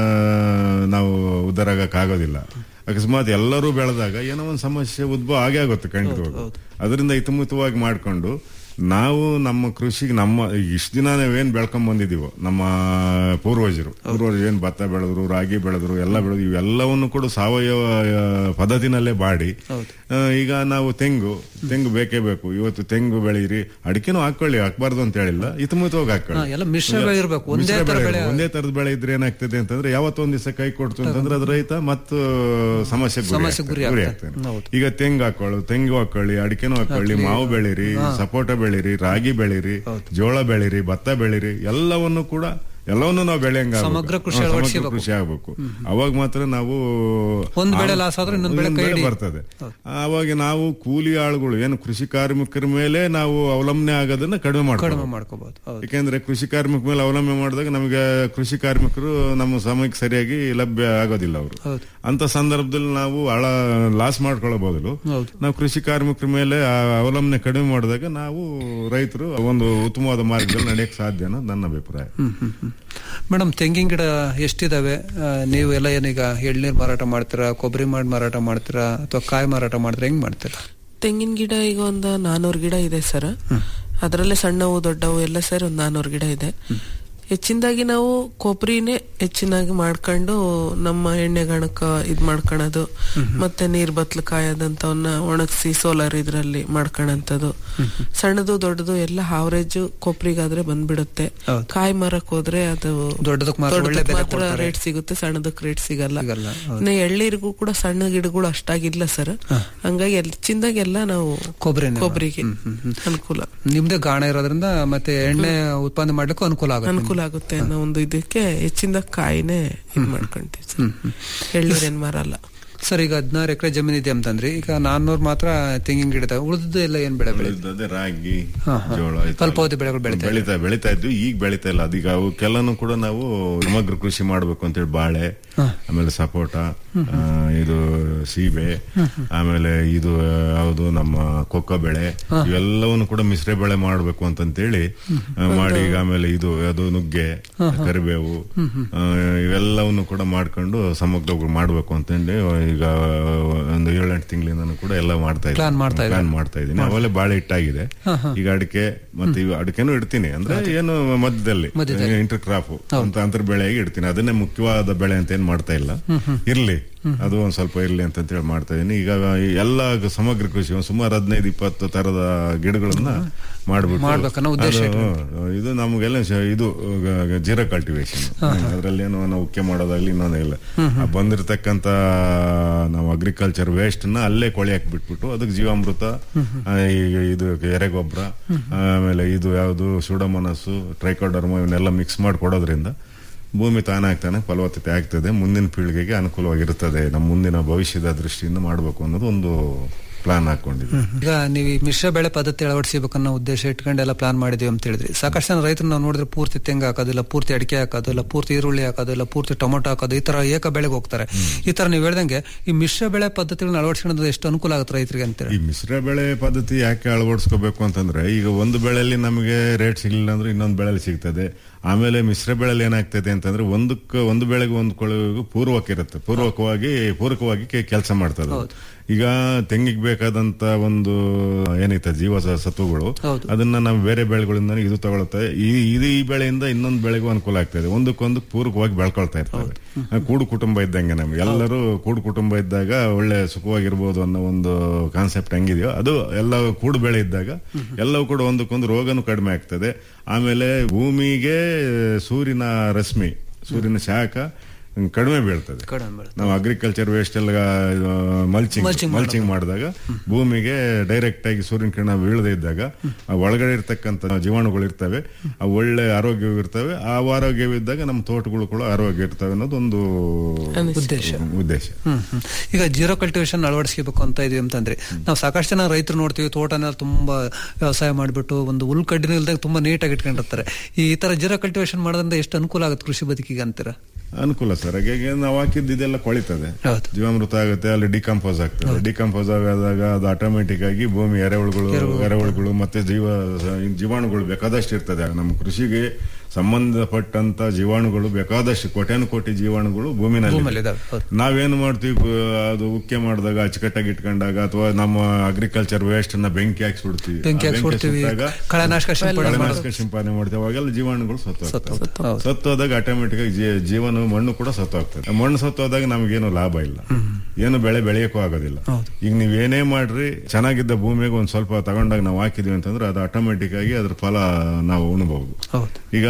ನಾವು ಉದ್ಧಾರ ಆಗಕ್ ಆಗೋದಿಲ್ಲ ಅಕಸ್ಮಾತ್ ಎಲ್ಲರೂ ಬೆಳೆದಾಗ ಏನೋ ಒಂದು ಸಮಸ್ಯೆ ಉದ್ಭವ ಆಗೇ ಆಗುತ್ತೆ ಖಂಡಿತವಾಗಿ ಅದರಿಂದ ಹಿತಮಿತವಾಗಿ ಮಾಡ್ಕೊಂಡು ನಾವು ನಮ್ಮ ಕೃಷಿಗೆ ನಮ್ಮ ಇಷ್ಟು ದಿನ ನಾವೇನ್ ಬೆಳ್ಕೊಂಡ್ ಬಂದಿದೀವೋ ನಮ್ಮ ಪೂರ್ವಜರು ಪೂರ್ವಜರು ಏನ್ ಭತ್ತ ಬೆಳೆದ್ರು ರಾಗಿ ಬೆಳೆದ್ರು ಎಲ್ಲ ಬೆಳೆದ್ರು ಇವೆಲ್ಲವನ್ನು ಕೂಡ ಸಾವಯವ ಆ, ಪದ್ಧತಿನಲ್ಲೇ ಬಾಡಿ ಆ, ಈಗ ನಾವು ತೆಂಗು ತೆಂಗು ಬೇಕೇ ಬೇಕು ಇವತ್ತು ತೆಂಗು ಬೆಳೀರಿ ಅಡಿಕೆನೂ ಹಾಕೊಳ್ಳಿ ಹಾಕ್ಬಾರ್ದು ಅಂತ ಹೇಳಿಲ್ಲ ಹಿತಮಿತವಾಗಿ ಹಾಕೊಳ್ಳಿ ಹಾ, ಎಲ್ಲ ಮಿಶ್ರ ಬೆಳೆ ಇರ್ಬೇಕು. ಒಂದೇ ಮಿಶ್ರ ತರ ಬೆಳೆ ಬೆಳೆ- ಇರ್ಬೇಕು. ಒಂದೇ ತರದ ಬೆಳೆ ಇದ್ರೆ ಏನಾಗ್ತದೆ ಅಂತಂದ್ರೆ ಯಾವತ್ತೊಂದ್ ದಿವಸ ಕೈ ಕೊಡ್ತು ಅಂತಂದ್ರೆ ಅದು ರೈತ ಮತ್ತು ಸಮಸ್ಯೆ ಸಮಸ್ಯೆಗೆ ಗುರಿ ಗುರಿ ಆಗ್ತಾನೆ. ಆಗ್ತಾನೆ ಹೌದು. ಈಗ ತೆಂಗು ಹಾಕೊಳ್ಳು ತೆಂಗು ಹಾಕೊಳ್ಳಿ ಅಡಿಕೆನೂ ಹಾಕೊಳ್ಳಿ ಮಾವು ಬೆಳೀರಿ ಸಪೋಟ ಬೆಳೀರಿ ರಾಗಿ ಬೆಳೀರಿ ಜೋಳ ಬೆಳೀರಿ ಭತ್ತ ಬೆಳೀರಿ ಎಲ್ಲವನ್ನು ಕೂಡ ಎಲ್ಲವನ್ನು ನಾವು ಬೆಳೆಯಂಗ ಸಮಗ್ರ ಕೃಷಿ ಅಳವಡಿಸ್ಬೇಕು. ಕೃಷಿ ಆಗ್ಬೇಕು ಅವಾಗ ಮಾತ್ರ ನಾವು ಒಂದ್ ಬೆಳೆ ಆ- loss ಆದ್ರೆ ಇನ್ನೊಂದ್ ಬೆಳೆ ಇನ್ನೊಂದ್ ಕೈ ಹಿಡಿ- ಬರ್ತದೆ ಅವಾಗ ನಾವು ಕೂಲಿ ಆಳುಗಳು ಏನು ಕೃಷಿ ಕಾರ್ಮಿಕರ ಮೇಲೆ ನಾವು ಅವಲಂಬನೆ ಆಗೋದನ್ನ ಕಡಿಮೆ ಕಡಿಮೆ ಮಾಡ್ಕೊಂಡು ಮಾಡ್ಕೋಬಹುದು ಹೌದು ಯಾಕೆಂದ್ರೆ ಕೃಷಿ ಕಾರ್ಮಿಕ ಮೇಲೆ ಅವಲಂಬನೆ ಮಾಡಿದಾಗ ನಮಗೆ ಕೃಷಿ ಕಾರ್ಮಿಕರು ನಮ್ಮ ಸಮಯಕ್ಕೆ ಸರಿಯಾಗಿ ಲಭ್ಯ ಆಗೋದಿಲ್ಲ ಅವರು ಹೌದು. ಅಂತ ಸಂದರ್ಭದಲ್ಲಿ ನಾವು ಹಳ ಲಾಸ್ ಮಾಡ್ಕೊಳ್ಳೋ ಬದಲು ಹೌದು. ನಾವು ಕೃಷಿ ಕಾರ್ಮಿಕರ ಮೇಲೆ ಆ ಅವಲಂಬನೆ ಕಡಿಮೆ ಮಾಡಿದಾಗ ನಾವು ರೈತರು ಒಂದು ಉತ್ತಮವಾದ ಮಾರ್ಗದಲ್ಲಿ ನಡೆಯಕ್ಕೆ ಸಾಧ್ಯ ಅನ್ನೋದು ನನ್ನ ಅಭಿಪ್ರಾಯ ಮೇಡಮ್ ತೆಂಗಿನ ಗಿಡ ಎಷ್ಟಿದಾವೆ ಆ, ನೀವು ಎಲ್ಲ ಏನೀಗ ಎಳ್ನೀರ್ ಮಾರಾಟ ಮಾಡ್ತೀರಾ ಕೊಬ್ಬರಿ ಮಾಡಿ ಮಾರಾಟ ಮಾಡ್ತೀರಾ ಅಥವಾ ಕಾಯಿ ಮಾರಾಟ ಮಾಡ್ತೀರಾ ಹೆಂಗ್ ಮಾಡ್ತೀರಾ ತೆಂಗಿನ ಗಿಡ ಈಗ ಒಂದು ನಾನೂರು ಗಿಡ ಇದೆ ಸರ್ ಅದರಲ್ಲೇ ಸಣ್ಣವು ದೊಡ್ಡವು ಎಲ್ಲ ಸೇರಿ ಒಂದು ನಾನೂರು ಗಿಡ ಇದೆ ಹೆಚ್ಚಿನದಾಗಿ ನಾವು ಕೊಬ್ಬರಿನೇ ಹೆಚ್ಚಿನಾಗಿ ಮಾಡ್ಕೊಂಡು ನಮ್ಮ ಎಣ್ಣೆ ಗಣಕ ಇದ್ ಮಾಡ್ಕೊಳೋದು ಮತ್ತೆ ನೀರ್ ಬತ್ಲು ಕಾಯೋದಂತವನ್ನ ಒಣಗಿಸಿ ಸೋಲಾರ್ ಇದ್ರಲ್ಲಿ ಮಾಡ್ಕೊಳಂತದ್ದು ಸಣ್ಣದು ದೊಡ್ಡದು ಎಲ್ಲ ಹಾವರೇಜ್ ಕೊಬ್ಬರಿಗಾದ್ರೆ ಬಂದ್ಬಿಡುತ್ತೆ ಹೌದು. ಕಾಯಿ ಮರಕ್ ಹೋದ್ರೆ ಅದು ದೊಡ್ಡದಕ್ಕೆ ಮಾತ್ರ ಒಳ್ಳೆ ದೊಡ್ಡದಕ್ಕೆ ಬೆಲೆ ಮಾತ್ರ ಕೊಡ್ತಾರೆ. ರೇಟ್ ಸಿಗುತ್ತೆ ಸಣ್ಣದಕ್ಕೆ ರೇಟ್ ಸಿಗಲ್ಲ ಸಿಗಲ್ಲ, ಹೌದು. ಇನ್ನು ಎಳ್ನೀರಿಗೂ ಕೂಡ ಸಣ್ಣ ಗಿಡಗಳು ಅಷ್ಟಾಗಿಲ್ಲ ಸರ್ ಹಂಗಾಗಿ ಹೆಚ್ಚಿನದಾಗಿ ಎಲ್ಲ ನಾವು ಕೊಬ್ಬರಿನೇ ಕೊಬ್ಬರಿಗೆ ಅನುಕೂಲ ನಿಮ್ದೇ ಗಾಣ ಇರೋದ್ರಿಂದ ಮತ್ತೆ ಎಣ್ಣೆ ಉತ್ಪಾದನೆ ಮಾಡ್ಲಿಕ್ಕೂ ಅನುಕೂಲ ಆಗುತ್ತೆ ಅನುಕೂಲ ಆಗುತ್ತೆ ಅನ್ನೋ ಒಂದು ಇದಕ್ಕೆ ಹೆಚ್ಚಿನ ಕಾಯಿನೇ ಇದ್ ಮಾಡ್ಕೊಂತೀವಿ ಸರ್ ಎಳ್ನೀರೇನ್ ಮಾರಲ್ಲ ಸರ್ ಈಗ ಹದಿನಾರು ಎಕರೆ ಜಮೀನ್ ಇದೆ ಅಂತಂದ್ರಿ ಈಗ ನಾನ್ನೂರು ಮಾತ್ರ ತೆಂಗಿನ ಗಿಡ ಉಳಿದ ಎಲ್ಲ ಏನ್ ಬೆಳೆ ಬೆಳೆ ಉಳಿದದ್ದೇ ರಾಗಿ ಹಾ, ಹಾ. ಜೋಳ ಈ ತರ ಅಲ್ಪಾವಧಿ ಬೆಳೆಗಳು ಬೆಳಿತಾ ಬೆಳಿತಾ ಬೆಳಿತಾ ಇದ್ವಿ ಈಗ ಬೆಳಿತಾ ಇಲ್ಲ ಅದೀಗ ಅವಕ್ಕೆಲ್ಲನೂ ಕೂಡ ನಾವು ಸಮಗ್ರ ಕೃಷಿ ಮಾಡ್ಬೇಕು ಅಂತೇಳಿ ಬಾಳೆ ಆಮೇಲೆ ಸಪೋಟ ಆ, ಇದು ಸೀಬೆ ಆಮೇಲೆ ಇದು ಯಾವುದು ನಮ್ಮ ಕೊಕ್ಕೋ ಬೆಳೆ ಇವೆಲ್ಲವನ್ನು ಕೂಡ ಮಿಶ್ರ ಬೆಳೆ ಮಾಡ್ಬೇಕು ಅಂತಂತೇಳಿ ಆ, ಮಾಡಿ ಈಗ ಆಮೇಲೆ ಇದು ಅದು ನುಗ್ಗೆ ಕರಿಬೇವು ಆ, ಇವೆಲ್ಲವನ್ನು ಕೂಡ ಮಾಡ್ಕೊಂಡು ಸಮಗ್ರ ಮಾಡ್ಬೇಕು ಅಂತಂದು ಈಗ ಒಂದು ಏಳೆಂಟು ತಿಂಗಳಿಂದ ಕೂಡ ಎಲ್ಲ ಮಾಡ್ತಾ Plan ಮಾಡ್ತಾ ಇದ್ದೀನಿ ಇದ್ದೀರಾ? ಪ್ಲಾನ್ ಮಾಡ್ತಾ ಇದ್ದೀನಿ ಅವೆಲ್ಲ ಬಾಳೆ ಇಟ್ಟಾಗಿದೆ ಈಗ ಅಡಿಕೆ ಮತ್ತೆ ಇವು ಅಡಿಕೆನೂ ಇಡ್ತೀನಿ ಅಂದ್ರೆ ಏನು ಮಧ್ಯದಲ್ಲಿ ಇಂಟರ್ ಕ್ರಾಪ್ ಅಂತ ಅಂತರ್ ಬೆಳೆಯಾಗಿ ಇಡ್ತೀನಿ ಅದನ್ನೇ ಮುಖ್ಯವಾದ ಬೆಳೆ ಅಂತ ಏನ್ ಮಾಡ್ತಾ ಇಲ್ಲ ಇರ್ಲಿ ಅದು ಒಂದ್ ಸ್ವಲ್ಪ ಇರ್ಲಿ ಅಂತ ಹೇಳಿ ಮಾಡ್ತಾ ಇದೀನಿ ಈಗ ಈ ಎಲ್ಲ ಸಮಗ್ರ ಕೃಷಿ ಒಂದ್ ಸುಮಾರು ಹದಿನೈದು ಇಪ್ಪತ್ತು ತರದ ಗಿಡಗಳನ್ನ ಮಾಡ್ಬಿಟ್ಟು ಮಾಡ್ಬೇಕನ್ನೋ ಉದ್ದೇಶ ಅದು, ಇದು ನಮಗೆಲ್ಲ ಶ- ಇದು ಜೀರೋ ಕಲ್ಟಿವೇಶನ್ ಅದ್ರಲ್ಲಿ ಏನು ನಾವು ಉಕ್ಕೆ ಮಾಡೋದಾಗ್ಲಿ ಇನ್ನೊಂದೇ ಇಲ್ಲ ಆ ಬಂದಿರತಕ್ಕಂತ ನಾವು ಅಗ್ರಿಕಲ್ಚರ್ ವೇಸ್ಟ್ ನ ಅಲ್ಲೇ ಕೊಳೆ ಹಾಕ್ಬಿಟ್ಬಿಟ್ಟು ಅದಕ್ಕೆ ಜೀವಾಮೃತ ಆ, ಈಗ ಇದು ಎರೆಗೊಬ್ಬರ ಆಮೇಲೆ ಇದು ಯಾವುದು ಸುಡಮನಸ್ಸು ಟ್ರೈಕೋಡರ್ಮ ಇವನ್ನೆಲ್ಲ ಮಿಕ್ಸ್ ಮಾಡಿ ಕೊಡೋದ್ರಿಂದ ಭೂಮಿ ತಾನಾಗ್ತಾನೆ ಫಲವತ್ತತೆ ಆಗ್ತದೆ ಮುಂದಿನ ಪೀಳಿಗೆಗೆ ಅನುಕೂಲವಾಗಿರುತ್ತದೆ ನಮ್ಮ ಮುಂದಿನ ಭವಿಷ್ಯದ ದೃಷ್ಟಿಯಿಂದ ಮಾಡಬೇಕು ಅನ್ನೋದು ಒಂದು ಪ್ಲಾನ್ ಹಾಕೊಂಡಿದ್ವಿ ಈಗ ನೀವು ಈ ಮಿಶ್ರ ಬೆಳೆ ಪದ್ಧತಿ ಅಳವಡಿಸಬೇಕನ್ನೋ ಉದ್ದೇಶ ಇಟ್ಕೊಂಡು ಎಲ್ಲ ಪ್ಲಾನ್ ಮಾಡಿದೀವಿ ಅಂತ ಹೇಳಿದ್ರಿ ಸಾಕಷ್ಟು ಜನ ರೈತರು ನಾವು ನೋಡಿದ್ರೆ ಪೂರ್ತಿ ತೆಂಗು ಹಾಕೋದು ಇಲ್ಲ ಪೂರ್ತಿ ಅಡಿಕೆ ಹಾಕೋದು ಇಲ್ಲ ಪೂರ್ತಿ ಈರುಳ್ಳಿ ಹಾಕೋದು ಇಲ್ಲ ಪೂರ್ತಿ ಟೊಮೊಟೊ ಹಾಕೋದು ಈ ತರ ಏಕ ಬೆಳೆಗೆ ಹೋಗ್ತಾರೆ ಈ ತರ ನೀವು ಹೇಳ್ದಂಗೆ ಈ ಮಿಶ್ರ ಬೆಳೆ ಪದ್ಧತಿಗಳನ್ನ ಅಳವಡಿಸ್ಕೊಳ್ಳೋದು ಎಷ್ಟು ಅನುಕೂಲ ಆಗುತ್ತೆ ರೈತರಿಗೆ ಅಂತೀರ ಈ ಮಿಶ್ರ ಬೆಳೆ ಪದ್ಧತಿ ಯಾಕೆ ಅಳವಡಿಸ್ಕೋಬೇಕು ಅಂತಂದ್ರೆ ಈಗ ಒಂದು ಬೆಳೆಯಲ್ಲಿ ನಮಗೆ ರೇಟ್ ಸಿಗ್ಲಿಲ್ಲ ಅಂದ್ರೆ ಇನ್ನೊಂದು ಬೆಳೆಯಲ್ಲಿ ಸಿಗ್ತದೆ ಆಮೇಲೆ ಮಿಶ್ರ ಬೆಳೆಯಲ್ಲಿ ಏನಾಗ್ತದೆ ಅಂತಂದ್ರೆ ಒಂದಕ್ಕೆ ಒಂದು ಬೆಳೆಗೆ ಹೊಂದ್ಕೊಳ್ಳೋದು ಪೂರ್ವಕ್ಕಿರುತ್ತೆ ಪೂರ್ವಕವಾಗಿ ಪೂರಕವಾಗಿ ಕೆಲಸ ಮಾಡ್ತದೆ ಅದು. ಈಗ ತೆಂಗಿಗೆ ಬೇಕಾದಂತ ಒಂದು ಏನೈತೆ ಜೀವ ಸ- ಸತ್ವಗಳು ಅದನ್ನ ನಾವು ಬೇರೆ ಬೆಳೆಗಳಿಂದ ಇದು ತಗೊಳುತ್ತೆ ಈ ಇದು ಈ ಬೆಳೆಯಿಂದ ಇನ್ನೊಂದು ಬೆಳೆಗೂ ಅನುಕೂಲ ಆಗ್ತದೆ ಒಂದಕ್ಕೊಂದು ಪೂರಕವಾಗಿ ಬೆಳ್ಕೊಳ್ತಾ ಇರ್ತವೆ ಆ, ಕೂಡು ಕುಟುಂಬ ಇದ್ದಂಗೆ ನಮ್ಗೆ ಎಲ್ಲರೂ ಕೂಡು ಕುಟುಂಬ ಇದ್ದಾಗ ಒಳ್ಳೆ ಸುಖವಾಗಿರ್ಬೋದು ಅನ್ನೋ ಒಂದು ಕಾನ್ಸೆಪ್ಟ್ ಹೆಂಗಿದೆಯೋ ಅದು ಎಲ್ಲ ಕೂಡು ಬೆಳೆ ಇದ್ದಾಗ ಎಲ್ಲವೂ ಕೂಡ ಒಂದಕ್ಕೊಂದು ರೋಗನೂ ಕಡಿಮೆ ಆಗ್ತದೆ ಆಮೇಲೆ ಭೂಮಿಗೆ ಸೂರ್ಯನ ರಶ್ಮಿ ಸೂರ್ಯನ ಶಾಖ ಕಡಿಮೆ ಬೀಳ್ತದೆ ನಾವು ಅಗ್ರಿಕಲ್ಚರ್ ವೇಸ್ಟ್ ಎಲ್ಲ ಮಲ್ಚಿಂಗ್ ಮಲ್ಚಿಂಗ್ ಮಾಡಿದಾಗ ಭೂಮಿಗೆ ಡೈರೆಕ್ಟ್ ಆಗಿ ಸೂರ್ಯನ ಕಿರಣ ಬೀಳದೇ ಇದ್ದಾಗ ಆ ಒಳಗಡೆ ಇರ್ತಕ್ಕಂಥ ಜೀವಾಣುಗಳು ಇರ್ತವೆ ಆ ಒಳ್ಳೆ ಆರೋಗ್ಯವಿರ್ತವೆ ಆ ಆರೋಗ್ಯವಿದ್ದಾಗ ನಮ್ಮ ತೋಟಗಳು ಕೂಡ ಆರೋಗ್ಯ ಇರ್ತವೆ ಅನ್ನೋದು ಒಂದು ಉದ್ದೇಶ ಉದ್ದೇಶ ಹ್ಮ್ ಹ್ಮ್. ಈಗ ಜೀರೋ ಕಲ್ಟಿವೇಶನ್ ಅಳವಡಿಸ್ಕೋಬೇಕು ಅಂತ ಇದೀವಿ ಅಂತಂದ್ರೆ ನಾವು ಸಾಕಷ್ಟು ಜನ ರೈತರು ನೋಡ್ತೀವಿ ತೋಟನ ತುಂಬಾ ವ್ಯವಸಾಯ ಮಾಡಿಬಿಟ್ಟು ಒಂದು ಹುಲ್ಕಡ್ಡಿನ ಇಲ್ದಾಗ ತುಂಬಾ ನೀಟಾಗಿ ಇಟ್ಕೊಂಡಿರ್ತಾರೆ ಈ ತರ ಜೀರೋ ಕಲ್ಟಿವೇಶನ್ ಮಾಡೋದ್ರಿಂದ ಎಷ್ಟು ಅನುಕೂಲ ಆಗುತ್ತೆ ಕೃಷಿ ಬದುಕಿಗೆ ಅಂತೀರ ಅನುಕೂಲ ಸರ್ ಹಾಗಾಗಿ ನಾವು ಹಾಕಿದ್ದು ಇದೆಲ್ಲ ಕೊಳಿತದೆ ಹೌದು. ಜೀವಾಮೃತ ಆಗುತ್ತೆ ಅಲ್ಲಿ ಡಿಕಂಪೋಸ್ ಆಗ್ತದೆ ಡಿಕಂಪೋಸ್ ಆದಾಗ ಅದು ಆಟೋಮೆಟಿಕ್ ಆಗಿ ಭೂಮಿ ಎರೆಹುಳುಗಳು ಎರೆಹುಳುಗಳು ಮತ್ತೆ ಜೀವ ಜೀವಾಣುಗಳು ಬೇಕಾದಷ್ಟು ಇರ್ತದೆ ನಮ್ಮ ಕೃಷಿಗೆ ಸಂಬಂಧಪಟ್ಟಂತ ಜೀವಾಣುಗಳು ಬೇಕಾದಷ್ಟು ಕೋಟ್ಯಾನು ಕೋಟಿ ಜೀವಾಣುಗಳು ಭೂಮಿನಲ್ಲಿ ಭೂಮಿಯಲ್ಲಿ ಇದಾವೆ, ಹೌದು. ನಾವೇನು ಮಾಡ್ತೀವಿ ಗ- ಅದು ಉಕ್ಕೆ ಮಾಡಿದಾಗ ಅಚ್ಚುಕಟ್ಟಾಗಿ ಇಟ್ಕೊಂಡಾಗ ಅಥವಾ ನಮ್ಮ ಅಗ್ರಿಕಲ್ಚರ್ ವೇಸ್ಟ್ ಅನ್ನ ಬೆಂಕಿ ಹಾಕಿ ಸುಡ್ತೀವಿ ಬೆಂಕಿ ಆ ಹಾಕಿ ಸುಡ್ತೀವಿ, ಸುಟ್ಟಾಗ ಕಳೆನಾಶಕ ಸಿಂಪಡಣೆ ಕಳೆನಾಶಕ ಸಿಂಪಡಣೆ ಮಾಡ್ತೀವಿ ಅವಾಗೆಲ್ಲ ಜೀವಾಣುಗಳು ಸತ್ತು ಸತ್ತು. ಹೌದು. ಸತ್ತೋದಾಗ ಆಟೋಮೆಟಿಕ್ ಆಗಿ ಜೀ- ಜೀವನ ಮಣ್ಣು ಕೂಡ ಸತ್ತೋಗ್ತದೆ ಮಣ್ಣು ಸತ್ತೋದಾಗ ನಮಗೇನು ಲಾಭ ಇಲ್ಲ ಏನು ಬೆಳೆ ಬೆಳೆಯಕ್ಕೂ ಆಗೋದಿಲ್ಲ ಈಗ ನೀವ್ ಏನೇ ಮಾಡ್ರಿ ಚೆನ್ನಾಗಿದ್ದ ಭೂಮಿಗೆ ಒಂದ್ ಸ್ವಲ್ಪ ತಗೊಂಡಾಗ ನಾವು ಹಾಕಿದೀವಿ ಅಂತಂದ್ರೆ ಅದು ಆಟೋಮೆಟಿಕ್ ಆಗಿ ಅದ್ರ ಫಲ ನಾವು ಉಣಬಹುದು ಹೌದು ಈಗ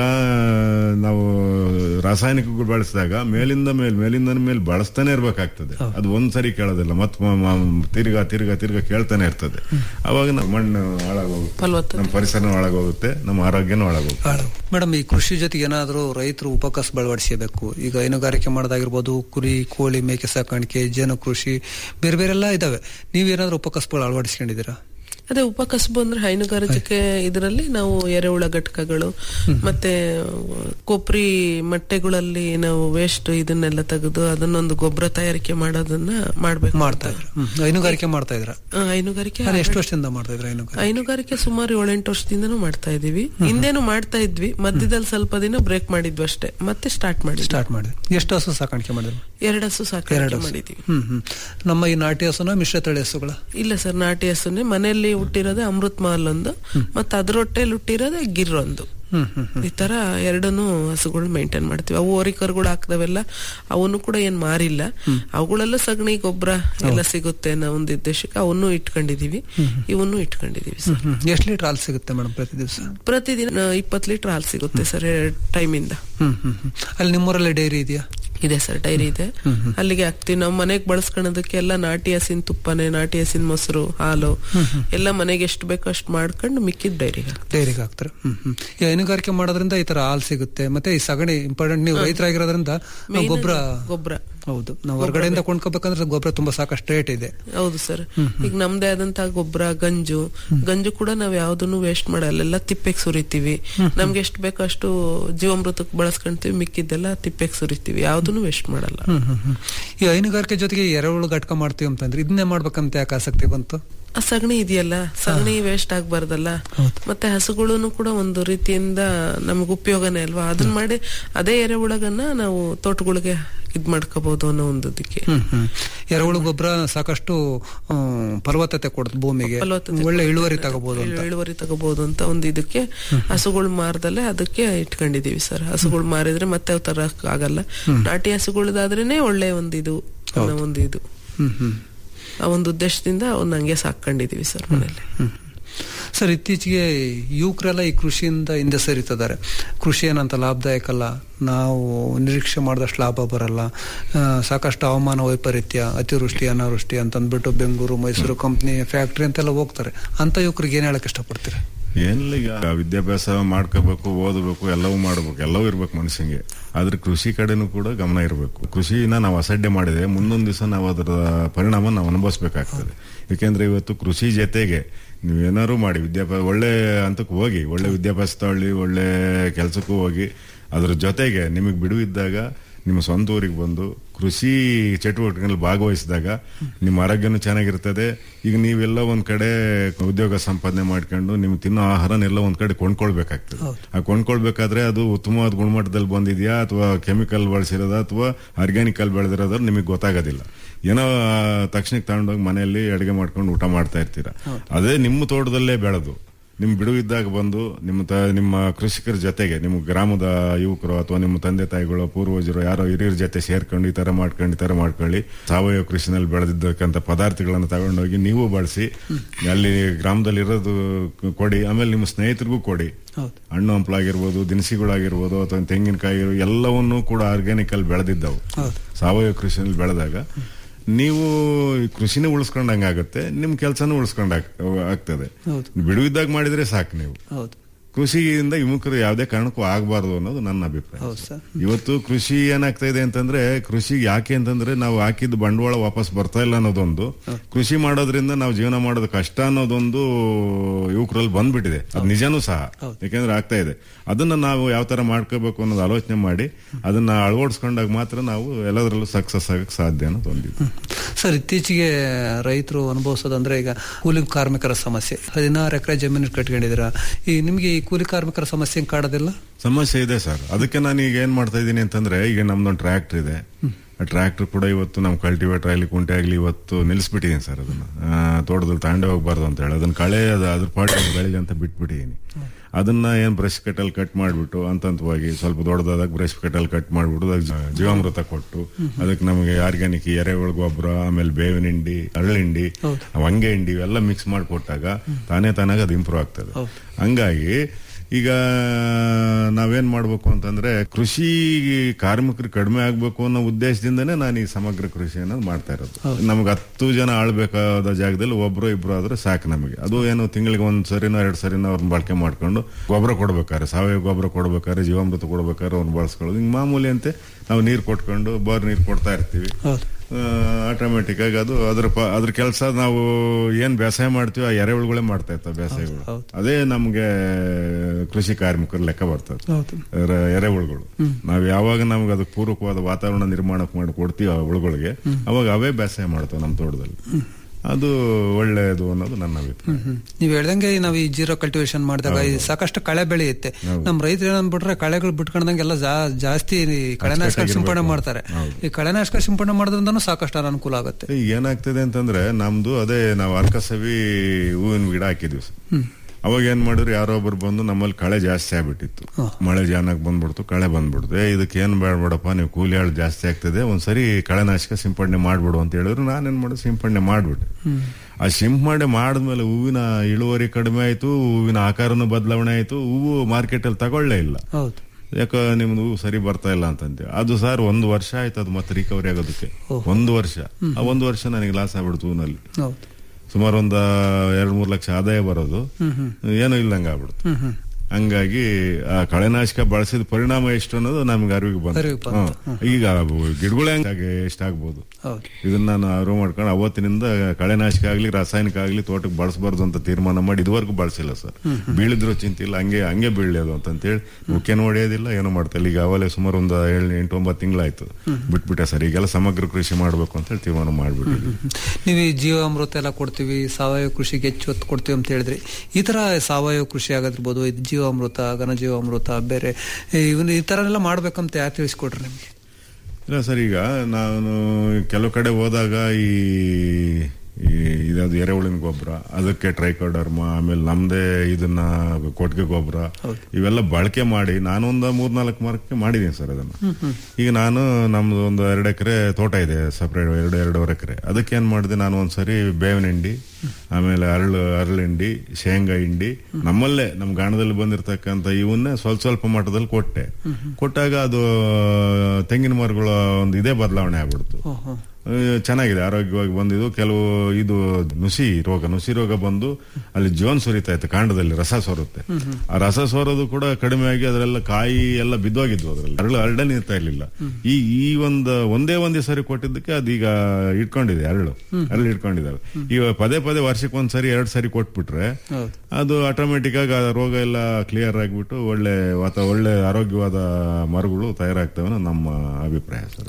ನಾವು ರಾಸಾಯನಿಕಗಳು ಬಳಸಿದಾಗ ಮೇಲಿಂದ ಮೇಲ್ ಮೇಲಿಂದ ಮೇಲ್ ಬಳಸ್ತಾನೆ ಇರ್ಬೇಕಾಗ್ತದೆ ಅದು ಒಂದ್ಸರಿ ಕೇಳೋದಿಲ್ಲ ಮತ್ ಮ- ಮ- ತಿರ್ಗಾ ತಿರ್ಗಾ ತಿರ್ಗಾ ಕೇಳ್ತಾನೆ ಇರ್ತದೆ ಅವಾಗ ನಮ್ಮ ಮಣ್ಣು ಹಾಳಾಗೋಗುತ್ತೆ ಫಲವತ್ತತೆ. ನಮ್ಮ ಪರಿಸರ ಹಾಳಾಗೋಗುತ್ತೆ ನಮ್ಮ ಆರೋಗ್ಯನೂ ಹಾಳಾಗೋಗುತ್ತೆ ಮೇಡಮ್ ಈ ಕೃಷಿ ಜೊತೆಗೆ ಏನಾದರೂ ರೈತರು ಉಪಕಸಬು ಅಳವಡಿಸಬೇಕು ಈಗ ಹೈನುಗಾರಿಕೆ ಮಾಡೋದಾಗಿರ್ಬೋದು ಕುರಿ ಕೋಳಿ ಮೇಕೆ ಸಾಕಾಣಿಕೆ ಜೇನು ಕೃಷಿ ಬೇರೆ ಬೇರೆ ಎಲ್ಲ ಇದಾವೆ ನೀವೇನಾದ್ರೂ ಉಪಕಸಬುಗಳು ಅಳವಡಿಸ್ಕೊಂಡಿದ್ದೀರಾ ಅದೇ ಉಪಕಸಬು ಅಂದ್ರೆ ಹೈನುಗಾರಿಕೆ ಇದರಲ್ಲಿ ನಾವು ಎರೆಹುಳ ಘಟಕಗಳು ಮತ್ತೆ ಕೊಬ್ಬರಿ ಮಟ್ಟೆಗಳಲ್ಲಿ ನಾವು ವೇಸ್ಟ್ ಇದನ್ನೆಲ್ಲ ತೆಗೆದು ಅದನ್ನೊಂದು ಗೊಬ್ಬರ ತಯಾರಿಕೆ ಮಾಡೋದನ್ನ ಮಾಡ್ಬೇಕು ಮಾಡ್ತಾ ಇದ್ರು ಹ್ಮ್. ಹೈನುಗಾರಿಕೆ ಮಾಡ್ತಾ ಇದ್ರ ಆ, ಹೈನುಗಾರಿಕೆ ಅದು ಎಷ್ಟು ವರ್ಷದಿಂದ ಮಾಡ್ತಾ ಇದ್ರ ಹೈನುಗಾರಿಕೆ ಹೈನುಗಾರಿಕೆ ಸುಮಾರು ಏಳೆಂಟು ವರ್ಷದಿಂದನೂ ಮಾಡ್ತಾ ಇದೀವಿ ಹಿಂದೇನು ಮಾಡ್ತಾ ಇದ್ವಿ ಮಧ್ಯದಲ್ಲಿ ಸ್ವಲ್ಪ ದಿನ ಬ್ರೇಕ್ ಮಾಡಿದ್ವಿ ಅಷ್ಟೇ ಮತ್ತೆ ಸ್ಟಾರ್ಟ್ ಮಾಡಿದ್ವಿ ಸ್ಟಾರ್ಟ್ ಮಾಡಿದ್ರಿ ಎಷ್ಟು ಹಸು ಸಾಕಾಣಿಕೆ ಮಾಡಿದ್ರು ಎರಡು ಹಸು ಸಾಕಾಣಿಕೆ ಎರಡು ಹಸು. ಮಾಡಿದೀವಿ ಹ್ಮ್ ಹ್ಮ್ ನಮ್ಮ ಈ ನಾಟಿ ಹಸುನ ಮಿಶ್ರ ತಳಿ ಹಸುಗಳ ಇಲ್ಲ ಸರ್ ನಾಟಿ ಹಸುನೆ ಮನೆಯಲ್ಲಿ ಹುಟ್ಟಿರೋದೇ ಅಮೃತ್ ಮಹಲ್ ಒಂದು ಮತ್ತೆ ಅದ್ರ ಹೊಟ್ಟೆಲಿ ಹುಟ್ಟಿರೋದೇ ಗಿರ್ ಒಂದು ಹ್ಮ್ ಹ್ಮ್ ಈ ತರ ಎರಡನ್ನು ಹಸುಗಳು ಮೇಂಟೈನ್ ಮಾಡ್ತೀವಿ ಅವು ಹೋರಿಕರುಗಳು ಹಾಕ್ದವೆಲ್ಲ ಅವನು ಕೂಡ ಏನ್ ಮಾರಿಲ್ಲ ಅವುಗಳೆಲ್ಲ ಸಗಣಿ ಗೊಬ್ಬರ ಎಲ್ಲ ಸಿಗುತ್ತೆ ಅನ್ನೋ ಒಂದು ಉದ್ದೇಶಕ್ಕೆ ಅವನು ಇಟ್ಕೊಂಡಿದೀವಿ ಇವನ್ನು ಇಟ್ಕೊಂಡಿದೀವಿ ಸರ್ ಹ್ಮ್ ಎಷ್ಟು ಲೀಟರ್ ಹಾಲು ಸಿಗುತ್ತೆ ಮೇಡಮ್ ಪ್ರತಿ ದಿವಸ ಪ್ರತಿದಿನ ಇಪ್ಪತ್ತು ಲೀಟರ್ ಹಾಲು ಸಿಗುತ್ತೆ ಸರ್ ಟೈಮಿಂದ ಹ್ಮ್ ಹ್ಮ್ ಹ್ಮ್ ಅಲ್ಲಿ ನಿಮ್ಮೂರಲ್ಲಿ ಡೈರಿ ಇದೆಯಾ ಇದೆ ಸರ್ ಡೈರಿ ಇದೆ ಅಲ್ಲಿಗೆ ಹಾಕ್ತಿವಿ ನಾವು ಮನೆಗೆ ಬಳಸ್ಕೊಳ್ಳೋದಕ್ಕೆ ಎಲ್ಲ ನಾಟಿ ಹಸಿನ ತುಪ್ಪನೆ ನಾಟಿ ಹಸಿನ ಮೊಸರು ಹಾಲು ಎಲ್ಲ ಮನೆಗೆ ಎಷ್ಟು ಬೇಕೋ ಅಷ್ಟು ಮಾಡ್ಕೊಂಡು ಮಿಕ್ಕಿದ್ ಡೈರಿಗೆ ಡೈರಿಗೆ ಹಾಕ್ತಾರೆ ಹ್ಮ್ ಹ್ಮ್ ಈ ಹೈನುಗಾರಿಕೆ ಮಾಡೋದ್ರಿಂದ ಈ ತರ ಹಾಲು ಸಿಗುತ್ತೆ ಮತ್ತೆ ಈ ಸಗಣಿ ಇಂಪಾರ್ಟೆಂಟ್ ನೀವು ರೈತರಾಗಿರೋದ್ರಿಂದ ನಾವು ಗೊಬ್ಬರ ಗೊಬ್ಬರ ಹೌದು ನಾವು ಹೊರಗಡೆಯಿಂದ ಕೊಂಡ್ಕೋಬೇಕಂದ್ರೆ ಗೊಬ್ಬರ ತುಂಬಾ ಸಾಕಷ್ಟು ರೇಟ್ ಇದೆ ಹೌದು ಸರ್ ಈಗ ನಮ್ದೇ ಆದಂತ ಗೊಬ್ಬರ ಗಂಜು ಗಂಜು ಕೂಡ ನಾವ್ ಯಾವ್ದನ್ನು ವೇಸ್ಟ್ ಮಾಡಲ್ಲ ಎಲ್ಲ ತಿಪ್ಪೆಗೆ ಸುರಿತೀವಿ ನಮ್ಗೆ ಎಷ್ಟು ಬೇಕೋ ಅಷ್ಟು ಜೀವಾಮೃತಕ್ಕೆ ಬಳಸ್ಕೊಂತೀವಿ ಮಿಕ್ಕಿದ್ದೆಲ್ಲ ತಿಪ್ಪೆಗೆ ಸುರಿತೀವಿ ಯಾವ್ದನ್ನು ವೇಸ್ಟ್ ಮಾಡಲ್ಲ ಹ್ಮ್ ಹ್ಮ್ ಹ್ಮ್ ಈ ಹೈನುಗಾರಿಕೆ ಜೊತೆಗೆ ಎರೆಹುಳು ಘಟಕ ಮಾಡ್ತೀವಿ ಅಂತಂದ್ರೆ ಇದನ್ನೇ ಮಾಡ್ಬೇಕಂತ ಯಾಕೆ ಆಸಕ್ತಿ ಬಂತು ಆ ಸಗಣಿ ಇದೆಯಲ್ಲ ಸಗಣಿ ವೇಸ್ಟ್ ಆಗ್ಬಾರ್ದಲ್ಲ ಮತ್ತೆ ಹಸುಗಳನ್ನು ಕೂಡ ಒಂದು ರೀತಿಯಿಂದ ನಮ್ಗೆ ಉಪಯೋಗನೇ ಅಲ್ವಾ ಅದನ್ನ ಮಾಡಿ ಅದೇ ಎರೆಹುಳಗನ್ನ ನಾವು ತೋಟಗಳಿಗೆ ಇದ್ ಮಾಡ್ಕೋಬಹುದು ಅನ್ನೋ ಒಂದು ಇದಕ್ಕೆ ಹ್ಮ್ ಹ್ಮ್ ಎರೆಹುಳು ಗೊಬ್ಬರ ಸಾಕಷ್ಟು ಆ, ಫಲವತ್ತತೆ ಕೊಡುತ್ತೆ ಭೂಮಿಗೆ ಫಲವತ್ತತೆ ಒಳ್ಳೆ ಇಳುವರಿ ತಗೋಬಹುದು ಅಂತ ಇಳುವರಿ ತಗೋಬಹುದು ಅಂತ ಒಂದು ಇದಕ್ಕೆ ಹಸುಗಳು ಮಾರದಲ್ಲೇ ಅದಕ್ಕೆ ಇಟ್ಕೊಂಡಿದೀವಿ ಸರ್ ಹಸುಗಳು ಮಾರಿದ್ರೆ ಮತ್ತೆ ಅವ್ ತರಕ್ ಆಗಲ್ಲ ನಾಟಿ ಹಸುಗಳದಾದ್ರೇನೆ ಒಳ್ಳೆ ಒಂದು ಇದು ಅನ್ನೋ ಒಂದು ಇದು ಹ್ಮ್ ಹ್ಮ್ ಆ ಒಂದು ಉದ್ದೇಶದಿಂದ ಅವ್ನ ಹಂಗೆ ಸಾಕೊಂಡಿದೀವಿ ಸರ್ ಮನೇಲಿ ಸರ್ ಇತ್ತೀಚೆಗೆ ಯುವಕರೆಲ್ಲ ಈ ಕೃಷಿಯಿಂದ ಹಿಂದೆ ಸರಿತಿದ್ದಾರೆ ಕೃಷಿ ಏನಂತ ಲಾಭದಾಯಕ ಅಲ್ಲ ನಾವು ನಿರೀಕ್ಷೆ ಮಾಡಿದಷ್ಟು ಲಾಭ ಬರಲ್ಲ ಆ, ಸಾಕಷ್ಟು ಹವಾಮಾನ ವೈಪರೀತ್ಯ ಅತಿವೃಷ್ಟಿ ಅನಾವೃಷ್ಟಿ ಅಂತ ಅಂದ್ಬಿಟ್ಟು ಬೆಂಗಳೂರು ಮೈಸೂರು ಕಂಪ್ನಿ ಫ್ಯಾಕ್ಟ್ರಿ ಅಂತೆಲ್ಲ ಹೋಗ್ತಾರೆ ಅಂತ ಯುವಕರಿಗೆ ಏನ್ ಹೇಳಕ್ ಇಷ್ಟಪಡ್ತೀರಾ ಏನಿಲ್ಲ ಈಗ ವಿದ್ಯಾಭ್ಯಾಸ ಮಾಡ್ಕೋಬೇಕು ಓದಬೇಕು ಎಲ್ಲವೂ ಮಾಡ್ಬೇಕು ಎಲ್ಲವೂ ಇರ್ಬೇಕು ಮನುಷ್ಯಂಗೆ ಆದ್ರೆ ಕೃಷಿ ಕಡೆನೂ ಕೂಡ ಗಮನ ಇರಬೇಕು ಕೃಷಿನ ನಾವು ಅಸಡ್ಡೆ ಮಾಡಿದ್ರೆ ಮುಂದೊಂದು ದಿವಸ ನಾವು ಅದರ ಪರಿಣಾಮ ನಾವು ಅನುಭವಿಸ್ಬೇಕಾಗ್ತದೆ ಯಾಕೆಂದ್ರೆ ಇವತ್ತು ಕೃಷಿ ಜೊತೆಗೆ ನೀವೇನಾದ್ರು ಮಾಡಿ ವಿದ್ಯಾಭ್ಯಾಸ ಒಳ್ಳೆ ಹಂತಕ್ಕೆ ಹೋಗಿ ಒಳ್ಳೆ ವಿದ್ಯಾಭ್ಯಾಸ ತಗೊಳ್ಳಿ ಒಳ್ಳೆ ಕೆಲಸಕ್ಕೂ ಹೋಗಿ ಅದ್ರ ಜೊತೆಗೆ ನಿಮಗೆ ಬಿಡುವಿದ್ದಾಗ ನಿಮ್ಮ ಸ್ವಂತ ಊರಿಗೆ ಬಂದು ಕೃಷಿ ಚಟುವಟಿಕೆಗಳಲ್ಲಿ ಭಾಗವಹಿಸಿದಾಗ ನಿಮ್ಮ ಆರೋಗ್ಯನೂ ಚೆನ್ನಾಗಿರ್ತದೆ ಈಗ ನೀವೆಲ್ಲ ಒಂದ್ ಕಡೆ ಉದ್ಯೋಗ ಸಂಪಾದನೆ ಮಾಡ್ಕೊಂಡು ನಿಮ್ಗೆ ತಿನ್ನೋ ಆಹಾರನೆಲ್ಲ ಒಂದ್ ಕಡೆ ಕೊಂಡ್ಕೊಳ್ಬೇಕಾಗ್ತದೆ ಆ ಕೊಂಡ್ಕೊಳ್ಬೇಕಾದ್ರೆ ಅದು ಉತ್ತಮವಾದ ಗುಣಮಟ್ಟದಲ್ಲಿ ಬಂದಿದ್ಯಾ ಅಥವಾ ಕೆಮಿಕಲ್ ಬಳಸಿರೋದ ಅಥವಾ ಆರ್ಗ್ಯಾನಿಕಲ್ ಬೆಳೆದಿರೋದ್ರ ನಿಮಗೆ ಗೊತ್ತಾಗೋದಿಲ್ಲ ಏನೋ ಆ, ತಕ್ಷಣಕ್ಕೆ ತಗೊಂಡೋಗಿ ಮನೆಯಲ್ಲಿ ಅಡಿಗೆ ಮಾಡ್ಕೊಂಡು ಊಟ ಮಾಡ್ತಾ ಇರ್ತೀರ ಅದೇ ನಿಮ್ಮ ತೋಟದಲ್ಲೇ ಬೆಳೆದು ನಿಮ್ ಬಿಡುವಿದ್ದಾಗ ಬಂದು ನಿಮ್ಮ ತ ನಿಮ್ಮ ಕೃಷಿಕರ ಜೊತೆಗೆ ನಿಮ್ಮ ಗ್ರಾಮದ ಯುವಕರು ಅಥವಾ ನಿಮ್ಮ ತಂದೆ ತಾಯಿಗಳು ಪೂರ್ವಜರು ಯಾರೋ ಹಿರಿಯರ ಜೊತೆ ಸೇರ್ಕೊಂಡು ಈ ತರ ಮಾಡ್ಕೊಂಡು ಈ ತರ ಮಾಡ್ಕೊಳ್ಳಿ ಸಾವಯವ ಕೃಷಿನಲ್ಲಿ ಬೆಳೆದಿದ್ದಕ್ಕಂತ ಪದಾರ್ಥಗಳನ್ನು ತಗೊಂಡೋಗಿ ನೀವು ಬಳಸಿ ಅಲ್ಲಿ ಗ್ರಾಮದಲ್ಲಿ ಇರೋದು ಕೊಡಿ ಆಮೇಲೆ ನಿಮ್ಮ ಸ್ನೇಹಿತರಿಗೂ ಕೊಡಿ ಹೌದು ಹಣ್ಣು ಹಂಪಲಾಗಿರ್ಬೋದು ದಿನಸಿಗಳಾಗಿರ್ಬೋದು ಅಥವಾ ತೆಂಗಿನಕಾಯಿ ಎಲ್ಲವನ್ನೂ ಕೂಡ ಆರ್ಗ್ಯಾನಿಕ್ ಅಲ್ಲಿ ಬೆಳೆದಿದ್ದವು ಹೌದು. ಸಾವಯವ ಕೃಷಿನಲ್ಲಿ ಬೆಳೆದಾಗ ನೀವು ಈ ಕೃಷಿನೇ ಉಳಿಸ್ಕೊಂಡಂಗಾಗುತ್ತೆ ನಿಮ್ ಕೆಲಸನೂ ಉಳಿಸ್ಕೊಂಡ ಆಗ್ತದೆ ಹೌದು. ಬಿಡುವಿದ್ದಾಗ ಮಾಡಿದ್ರೆ ಸಾಕು ನೀವು ಹೌದು ಕೃಷಿಯಿಂದ ವಿಮುಖರು ಯಾವುದೇ ಕಾರಣಕ್ಕೂ ಆಗಬಾರ್ದು ಅನ್ನೋದು ನನ್ನ ಅಭಿಪ್ರಾಯ ಹೌದು ಸರ್ ಇವತ್ತು ಕೃಷಿ ಏನಾಗ್ತಾ ಇದೆ ಅಂತಂದ್ರೆ ಕೃಷಿ ಯಾಕೆ ಅಂತಂದ್ರೆ ನಾವು ಹಾಕಿದ ಬಂಡವಾಳ ವಾಪಸ್ ಬರ್ತಾ ಇಲ್ಲ ಅನ್ನೋದೊಂದು ಕೃಷಿ ಮಾಡೋದ್ರಿಂದ ನಾವು ಜೀವನ ಮಾಡೋದು ಕಷ್ಟ ಅನ್ನೋದೊಂದು ಯುವಕರಲ್ಲಿ ಬಂದ್ಬಿಟ್ಟಿದೆ ಅದು ನಿಜನೂ ಸಹ ಯಾಕೆಂದ್ರೆ ಆಗ್ತಾ ಇದೆ ಅದನ್ನ ನಾವು ಯಾವ ತರ ಮಾಡ್ಕೋಬೇಕು ಅನ್ನೋದು ಆಲೋಚನೆ ಮಾಡಿ ಅದನ್ನ ಅಳವಡಿಸ್ಕೊಂಡಾಗ ಮಾತ್ರ ನಾವು ಎಲ್ಲದರಲ್ಲೂ ಸಕ್ಸಸ್ ಆಗಕ್ಕೆ ಸಾಧ್ಯ ಅನ್ನೋದು ಒಂದಿದೆ ಸರ್ ಇತ್ತೀಚೆಗೆ ರೈತರು ಅನುಭವಿಸೋದಂದ್ರೆ ಈಗ ಕೂಲಿ ಕಾರ್ಮಿಕರ ಸಮಸ್ಯೆ ಹದಿನಾರು ಎಕರೆ ಜಮೀನು ಕಟ್ಕೊಂಡಿದ್ದೀರಾ ಈ ನಿಮ್ಗೆ ಈ ಕೂಲಿ ಕಾರ್ಮಿಕರ ಸಮಸ್ಯೆ ಹೆಂಗ್ ಕಾಡೋದಿಲ್ಲ ಸಮಸ್ಯೆ ಇದೆ ಸರ್ ಅದಕ್ಕೆ ನಾನು ಈಗ ಏನ್ ಮಾಡ್ತಾ ಇದ್ದೀನಿ ಅಂತಂದ್ರೆ ಈಗ ನಮ್ದೊಂದು ಟ್ರ್ಯಾಕ್ಟರ್ ಇದೆ ಆ ಟ್ರ್ಯಾಕ್ಟರ್ ಕೂಡ ಇವತ್ತು ನಾವು ಕಲ್ಟಿವೇಟರ್ ಆಗಲಿ ಕುಂಟೆ ಆಗಲಿ ಇವತ್ತು ನಿಲ್ಲಿಸ್ಬಿಟ್ಟಿದ್ದೀನಿ ಸರ್ ಅದನ್ನ ಆ, ತೋಟದಲ್ಲಿ ತಾಂಡೆ ಹೋಗ್ಬಾರ್ದು ಅಂತ ಹೇಳಿ ಅದನ್ನ ಕಳೆ ಅದು ಅದ್ರ ಪಾಟಿ ಬೆಳಿಗ್ಗೆ ಅಂತ ಬಿಟ್ಬಿಟ್ಟಿದ್ದೀನಿ ಅದನ್ನ ಏನ್ ಬ್ರಷ್ ಕಟ್ಟಲ್ಲಿ ಕಟ್ ಮಾಡ್ಬಿಟ್ಟು ಹಂತವಾಗಿ ಸ್ವಲ್ಪ ದೊಡ್ಡದಾದಾಗ ಬ್ರಷ್ ಕಟ್ಟಲ್ಲಿ ಕಟ್ ಮಾಡ್ಬಿಟ್ಟು ಅದಕ್ಕೆ ಜ- ಜೀವಾಮೃತ ಕೊಟ್ಟು ಅದಕ್ಕೆ ನಮಗೆ ಆರ್ಗ್ಯಾನಿಕ್ ಎರೆಹುಳ ಗೊಬ್ಬರ ಆಮೇಲೆ ಬೇವಿನ ಹಿಂಡಿ ಅರಳಿಂಡಿ ಹೊಂಗೆ ಹಿಂಡಿ ಇವೆಲ್ಲ ಮಿಕ್ಸ್ ಮಾಡಿ ಕೊಟ್ಟಾಗ ತಾನೇ ತಾನಾಗ ಅದು ಇಂಪ್ರೂವ್ ಆಗ್ತದೆ ಹಂಗಾಗಿ ಈಗ ನಾವೇನ್ ಮಾಡ್ಬೇಕು ಅಂತಂದ್ರೆ ಕೃಷಿ ಕಾರ್ಮಿಕರು ಕಡಿಮೆ ಆಗ್ಬೇಕು ಅನ್ನೋ ಉದ್ದೇಶದಿಂದನೇ ನಾನು ಈ ಸಮಗ್ರ ಕೃಷಿ ಅನ್ನೋದು ಮಾಡ್ತಾ ಇರೋದು ನಮ್ಗೆ ಹತ್ತು ಜನ ಆಳ್ಬೇಕಾದ ಜಾಗದಲ್ಲಿ ಒಬ್ರು ಇಬ್ರು ಆದ್ರೆ ಸಾಕು ನಮಗೆ ಅದು ಏನು ತಿಂಗಳಿಗೆ ಒಂದ್ ಸರಿನೋ ಎರಡ್ ಸರಿನೋ ಅವ್ರನ್ನ ಬಳಕೆ ಮಾಡ್ಕೊಂಡು ಗೊಬ್ಬರ ಕೊಡ್ಬೇಕಾದ್ರೆ ಸಾವಯವ ಗೊಬ್ಬರ ಕೊಡ್ಬೇಕಾದ್ರೆ ಜೀವಾಮೃತ ಕೊಡ್ಬೇಕಾದ್ರೆ ಅವ್ರನ್ನ ಬಳಸ್ಕೊಳ್ಳೋದು ಹಿಂಗ್ ಮಾಮೂಲಿ ಅಂತೆ ನಾವು ನೀರು ಕೊಟ್ಕೊಂಡು ಬೋರ್ ನೀರು ಕೊಡ್ತಾ ಇರ್ತೀವಿ ಹೌದು ಆಟೋಮೆಟಿಕ್ ಆಗಿ ಅದು ಅದ್ರ ಪ- ಅದ್ರ ಕೆಲಸ ನಾವು ಏನ್ ಬೇಸಾಯ ಮಾಡ್ತೀವಿ ಆ ಎರೆಹುಳುಗಳೇ ಮಾಡ್ತಾ ಇರ್ತಾವೆ ಬೇಸಾಯಗಳು ಅದೇ ನಮ್ಗೆ ಕೃಷಿ ಕಾರ್ಮಿಕರ ಲೆಕ್ಕ ಬರ್ತದೆ ಹೌದು ಎರೆ- ಎರೆಹುಳುಗಳು ನಾವ್ ಯಾವಾಗ ನಮ್ಗೆ ಅದಕ್ಕೆ ಪೂರಕವಾದ ವಾತಾವರಣ ನಿರ್ಮಾಣ ಮಾಡಿ ಕೊಡ್ತೀವಿ ಆ ಹುಳುಗಳಿಗೆ ಅವಾಗ ಅವೇ ಬೇಸಾಯ ಮಾಡ್ತಾವೆ ನಮ್ಮ ತೋಟದಲ್ಲಿ ಅದು ಒಳ್ಳೆಯದು ಅನ್ನೋದು ನನ್ನ ಅಭಿಪ್ರಾಯ ಹ್ಮ್. ನೀವ್ ಹೇಳ್ದಂಗೆ ನಾವು ಈ ಜೀರೋ ಕಲ್ಟಿವೇಶನ್ ಮಾಡಿದಾಗ ಈ ಸಾಕಷ್ಟು ಕಳೆ ಬೆಳೆಯುತ್ತೆ ನಮ್ ರೈತರು ಏನಂದ್ಬಿಟ್ರೆ ಕಳೆಗಳು ಬಿಟ್ಕೊಂಡಂಗೆ ಎಲ್ಲ ಜಾ- ಜಾಸ್ತಿ ಈ ಕಳೆನಾಶಕ ಸಿಂಪಡಣೆ ಮಾಡ್ತಾರೆ ಈ ಕಳೆನಾಶಕ ಸಿಂಪಡಣೆ ಮಾಡೋದ್ರಿಂದನೂ ಸಾಕಷ್ಟು ಅನುಕೂಲ ಆಗುತ್ತೆ ಈಗ ಏನಾಗ್ತದೆ ಅಂತಂದ್ರೆ ನಮ್ದು ಅದೇ ನಾವು ಅರ್ಕಸವಿ ಹೂವಿನ ಗಿಡ ಹಾಕಿದ್ವಿ ಸರ್. ಅವಾಗ ಏನ್ ಮಾಡಿದ್ರು ಯಾರೋ ಒಬ್ರು ಬಂದು ನಮ್ಮಲ್ಲಿ ಕಳೆ ಜಾಸ್ತಿ ಆಗ್ಬಿಟ್ಟಿತ್ತು ಮಳೆ ಜಾನಾಗ್ ಬಂದ್ಬಿಡ್ತು ಕಳೆ ಬಂದ್ಬಿಡ್ತು ಏ ಇದಕ್ಕೆ ಏನ್ ಬೇಡಬೇಡಪ್ಪ ನೀವು ಕೂಲಿ ಆಳು ಜಾಸ್ತಿ ಆಗ್ತದೆ ಒಂದ್ಸರಿ ಕಳೆನಾಶಕ ಸಿಂಪಡಣೆ ಮಾಡ್ಬಿಡು ಅಂತ ಹೇಳಿದ್ರು ನಾನೇನ್ ಮಾಡಿದೆ ಸಿಂಪಡಣೆ ಮಾಡ್ಬಿಟ್ಟೆ ಆ ಸಿಂಪಡಣೆ ಮಾಡಿದ್ಮೇಲೆ ಹೂವಿನ ಇಳುವರಿ ಕಡಿಮೆ ಆಯ್ತು ಹೂವಿನ ಆಕಾರನೂ ಬದಲಾವಣೆ ಆಯ್ತು ಹೂವು ಮಾರ್ಕೆಟ್ ಅಲ್ಲಿ ತಗೊಳ್ಳೇ ಇಲ್ಲ ಹೌದು ಯಾಕೋ ನಿಮ್ದು ಹೂವು ಸರಿ ಬರ್ತಾ ಇಲ್ಲ ಅಂತಂತೀವಿ ಅದು ಸರ್ ಒಂದು ವರ್ಷ ಆಯ್ತು ಅದು ಮತ್ತೆ ರಿಕವರಿ ಆಗೋದಕ್ಕೆ ಒಂದು ವರ್ಷ ಆ ಒಂದು ವರ್ಷ ನನಗೆ ಲಾಸ್ ಆಗ್ಬಿಡ್ತು ಹೂವಿನಲ್ಲಿ ಹೌದು ಸುಮಾರು ಒಂದ ಎರಡ್ ಮೂರ್ ಲಕ್ಷ ಆದಾಯ ಬರೋದು ಏನೂ ಇಲ್ಲಂಗ ಆಗ್ಬಿಡ್ತು ಹ್ಮ್ ಹ್ಮ್ ಹಂಗಾಗಿ ಆ ಕಳೆನಾಶಕ ಬಳಸಿದ ಪರಿಣಾಮ ಎಷ್ಟು ಅನ್ನೋದು ನಮ್ಗೆ ಅರಿವಿಗೆ ಅರಿವಿಗೆ ಬಂತು ಹ್ಮ್. ಈಗ ಗಿಡಗಳೇ ಎಷ್ಟಾಗ್ಬೋದು ಹೌದು ಇದನ್ನ ನಾನು ಅರಿವು ಮಾಡ್ಕೊಂಡು ಅವತ್ತಿನಿಂದ ಕಳೆನಾಶಕ ಆಗ್ಲಿ ರಾಸಾಯನಿಕ ಆಗ್ಲಿ ತೋಟಕ್ಕೆ ಬಳಸಬಾರ್ದು ಅಂತ ತೀರ್ಮಾನ ಮಾಡಿ ಇದುವರೆಗೂ ಬಳಸಿಲ್ಲ ಸರ್ ಬೀಳಿದ್ರು ಚಿಂತೆ ಇಲ್ಲ ಹಂಗೆ ಹಂಗೆ ಬೀಳೋದು ಅಂತಂತೇಳಿ ಮುಖ್ಯನೂ ಹೊಡೆಯೋದಿಲ್ಲ ಏನೂ ಮಾಡ್ತಾ ಇಲ್ಲ ಈಗ ಅವಲೇ ಸುಮಾರು ಒಂದು ಏಳು ಎಂಟು ಒಂಬತ್ತು ತಿಂಗಳಾಯ್ತು ಬಿಟ್ಬಿಟ್ಟೆ ಸರ್ ಈಗೆಲ್ಲ ಸಮಗ್ರ ಕೃಷಿ ಮಾಡ್ಬೇಕು ಅಂತ ಹೇಳಿ ತೀರ್ಮಾನ ಮಾಡ್ಬಿಟ್ಟಿದ್ವಿ ನೀವು ಈ ಜೀವಾಮೃತ ಎಲ್ಲ ಕೊಡ್ತೀವಿ ಸಾವಯವ ಕೃಷಿಗೆ ಹೆಚ್ಚು ಒತ್ತು ಕೊಡ್ತೀವಿ ಅಂತ ಹೇಳಿದ್ರಿ ಈ ತರ ಸಾವಯವ ಕೃಷಿ ಆಗೋದಿರ್ಬೋದು ಇದು ಜೀವಾಮೃತ ಘನಜೀವಾಮೃತ ಬೇರೆ ಇವನ್ ಈ ತರ ಎಲ್ಲ ಮಾಡ್ಬೇಕಂತ ಯಾರು ತಿಳಿಸ್ಕೊಡ್ರಿ ನಿಮ್ಗೆ ಇಲ್ಲ ಸರ್ ಈಗ ನಾನು ಕೆಲವು ಕಡೆ ಹೋದಾಗ ಈ ಈ ಇದಾದ ಎರೆಹುಳಿನ ಗೊಬ್ಬರ ಅದಕ್ಕೆ ಟ್ರೈಕೋಡರ್ಮ ಆಮೇಲೆ ನಮ್ದೇ ಇದನ್ನ ಕೊಟ್ಟಿಗೆ ಗೊಬ್ಬರ ಇವೆಲ್ಲ ಬಳಕೆ ಮಾಡಿ ನಾನೊಂದು ಮೂರ್ನಾಲ್ಕು ಮಾರ್ಕ್ ಮಾಡಿದೀನಿ ಸರ್ ಅದನ್ನ ಈಗ ನಾನು ನಮ್ದು ಒಂದು ಎರಡು ಎಕರೆ ತೋಟ ಇದೆ ಸಪ್ರೇಟ್ ಎರಡು ಎರಡೂವರೆ ಎಕರೆ ಅದಕ್ಕೆ ಏನ್ ಮಾಡಿದೆ ನಾನು ಒಂದ್ಸರಿ ಬೇವಿನ ಹಿಂಡಿ ಆಮೇಲೆ ಅರಳು ಅರಳು ಹಿಂಡಿ ಶೇಂಗಾ ಹಿಂಡಿ ನಮ್ಮಲ್ಲೇ ನಮ್ ಗಾಣದಲ್ಲಿ ಬಂದಿರತಕ್ಕಂತ ಇವನ್ನೇ ಸ್ವಲ್ಪ ಸ್ವಲ್ಪ ಮಟ್ಟದಲ್ಲಿ ಕೊಟ್ಟೆ ಕೊಟ್ಟಾಗ ಅದು ತೆಂಗಿನ ಮರಗಳ ಒಂದು ಇದೇ ಬದಲಾವಣೆ ಆಗ್ಬಿಡ್ತು ಆ, ಚೆನ್ನಾಗಿದೆ ಆರೋಗ್ಯವಾಗಿ ಬಂದಿದ್ದು ಕೆಲವು ಇದು ನುಸಿ ರೋಗ ನುಸಿ ರೋಗ ಬಂದು ಅಲ್ಲಿ ಜೋನ್ ಸುರಿತಾ ಇತ್ತು ಕಾಂಡದಲ್ಲಿ ರಸ ಸೋರುತ್ತೆ ಆ ರಸ ಸೋರೋದು ಕೂಡ ಕಡಿಮೆ ಆಗಿ ಅದರೆಲ್ಲ ಕಾಯಿ ಎಲ್ಲ ಬಿದ್ದೋಗಿದ್ವು ಅದರಲ್ಲಿ ಅರಳು ಅರಳೆ ನಿಲ್ತಾ ಇರ್ಲಿಲ್ಲ ಈ ಈ ಒಂದು ಒಂದೇ ಒಂದೇ ಸರಿ ಕೊಟ್ಟಿದ್ದಕ್ಕೆ ಅದೀಗ ಇಟ್ಕೊಂಡಿದೆ ಅರಳು ಅರಳು ಇಟ್ಕೊಂಡಿದ್ದಾವೆ ಈಗ ಪದೇ ಪದೇ ವರ್ಷಕ್ಕೆ ಒಂದ್ ಸರಿ ಎರಡ್ ಸರಿ ಕೊಟ್ಬಿಟ್ರೆ ಅದು ಆಟೋಮೆಟಿಕ್ ಆಗಿ ಆ ರೋಗ ಎಲ್ಲ ಕ್ಲಿಯರ್ ಆಗಿಬಿಟ್ಟು ಒಳ್ಳೆ ವಾತ ಒಳ್ಳೆ ಆರೋಗ್ಯವಾದ ಮರಗಳು ತಯಾರಾಗ್ತವೆ ಅನ್ನೋದು ನಮ್ಮ ಅಭಿಪ್ರಾಯ ಸರ್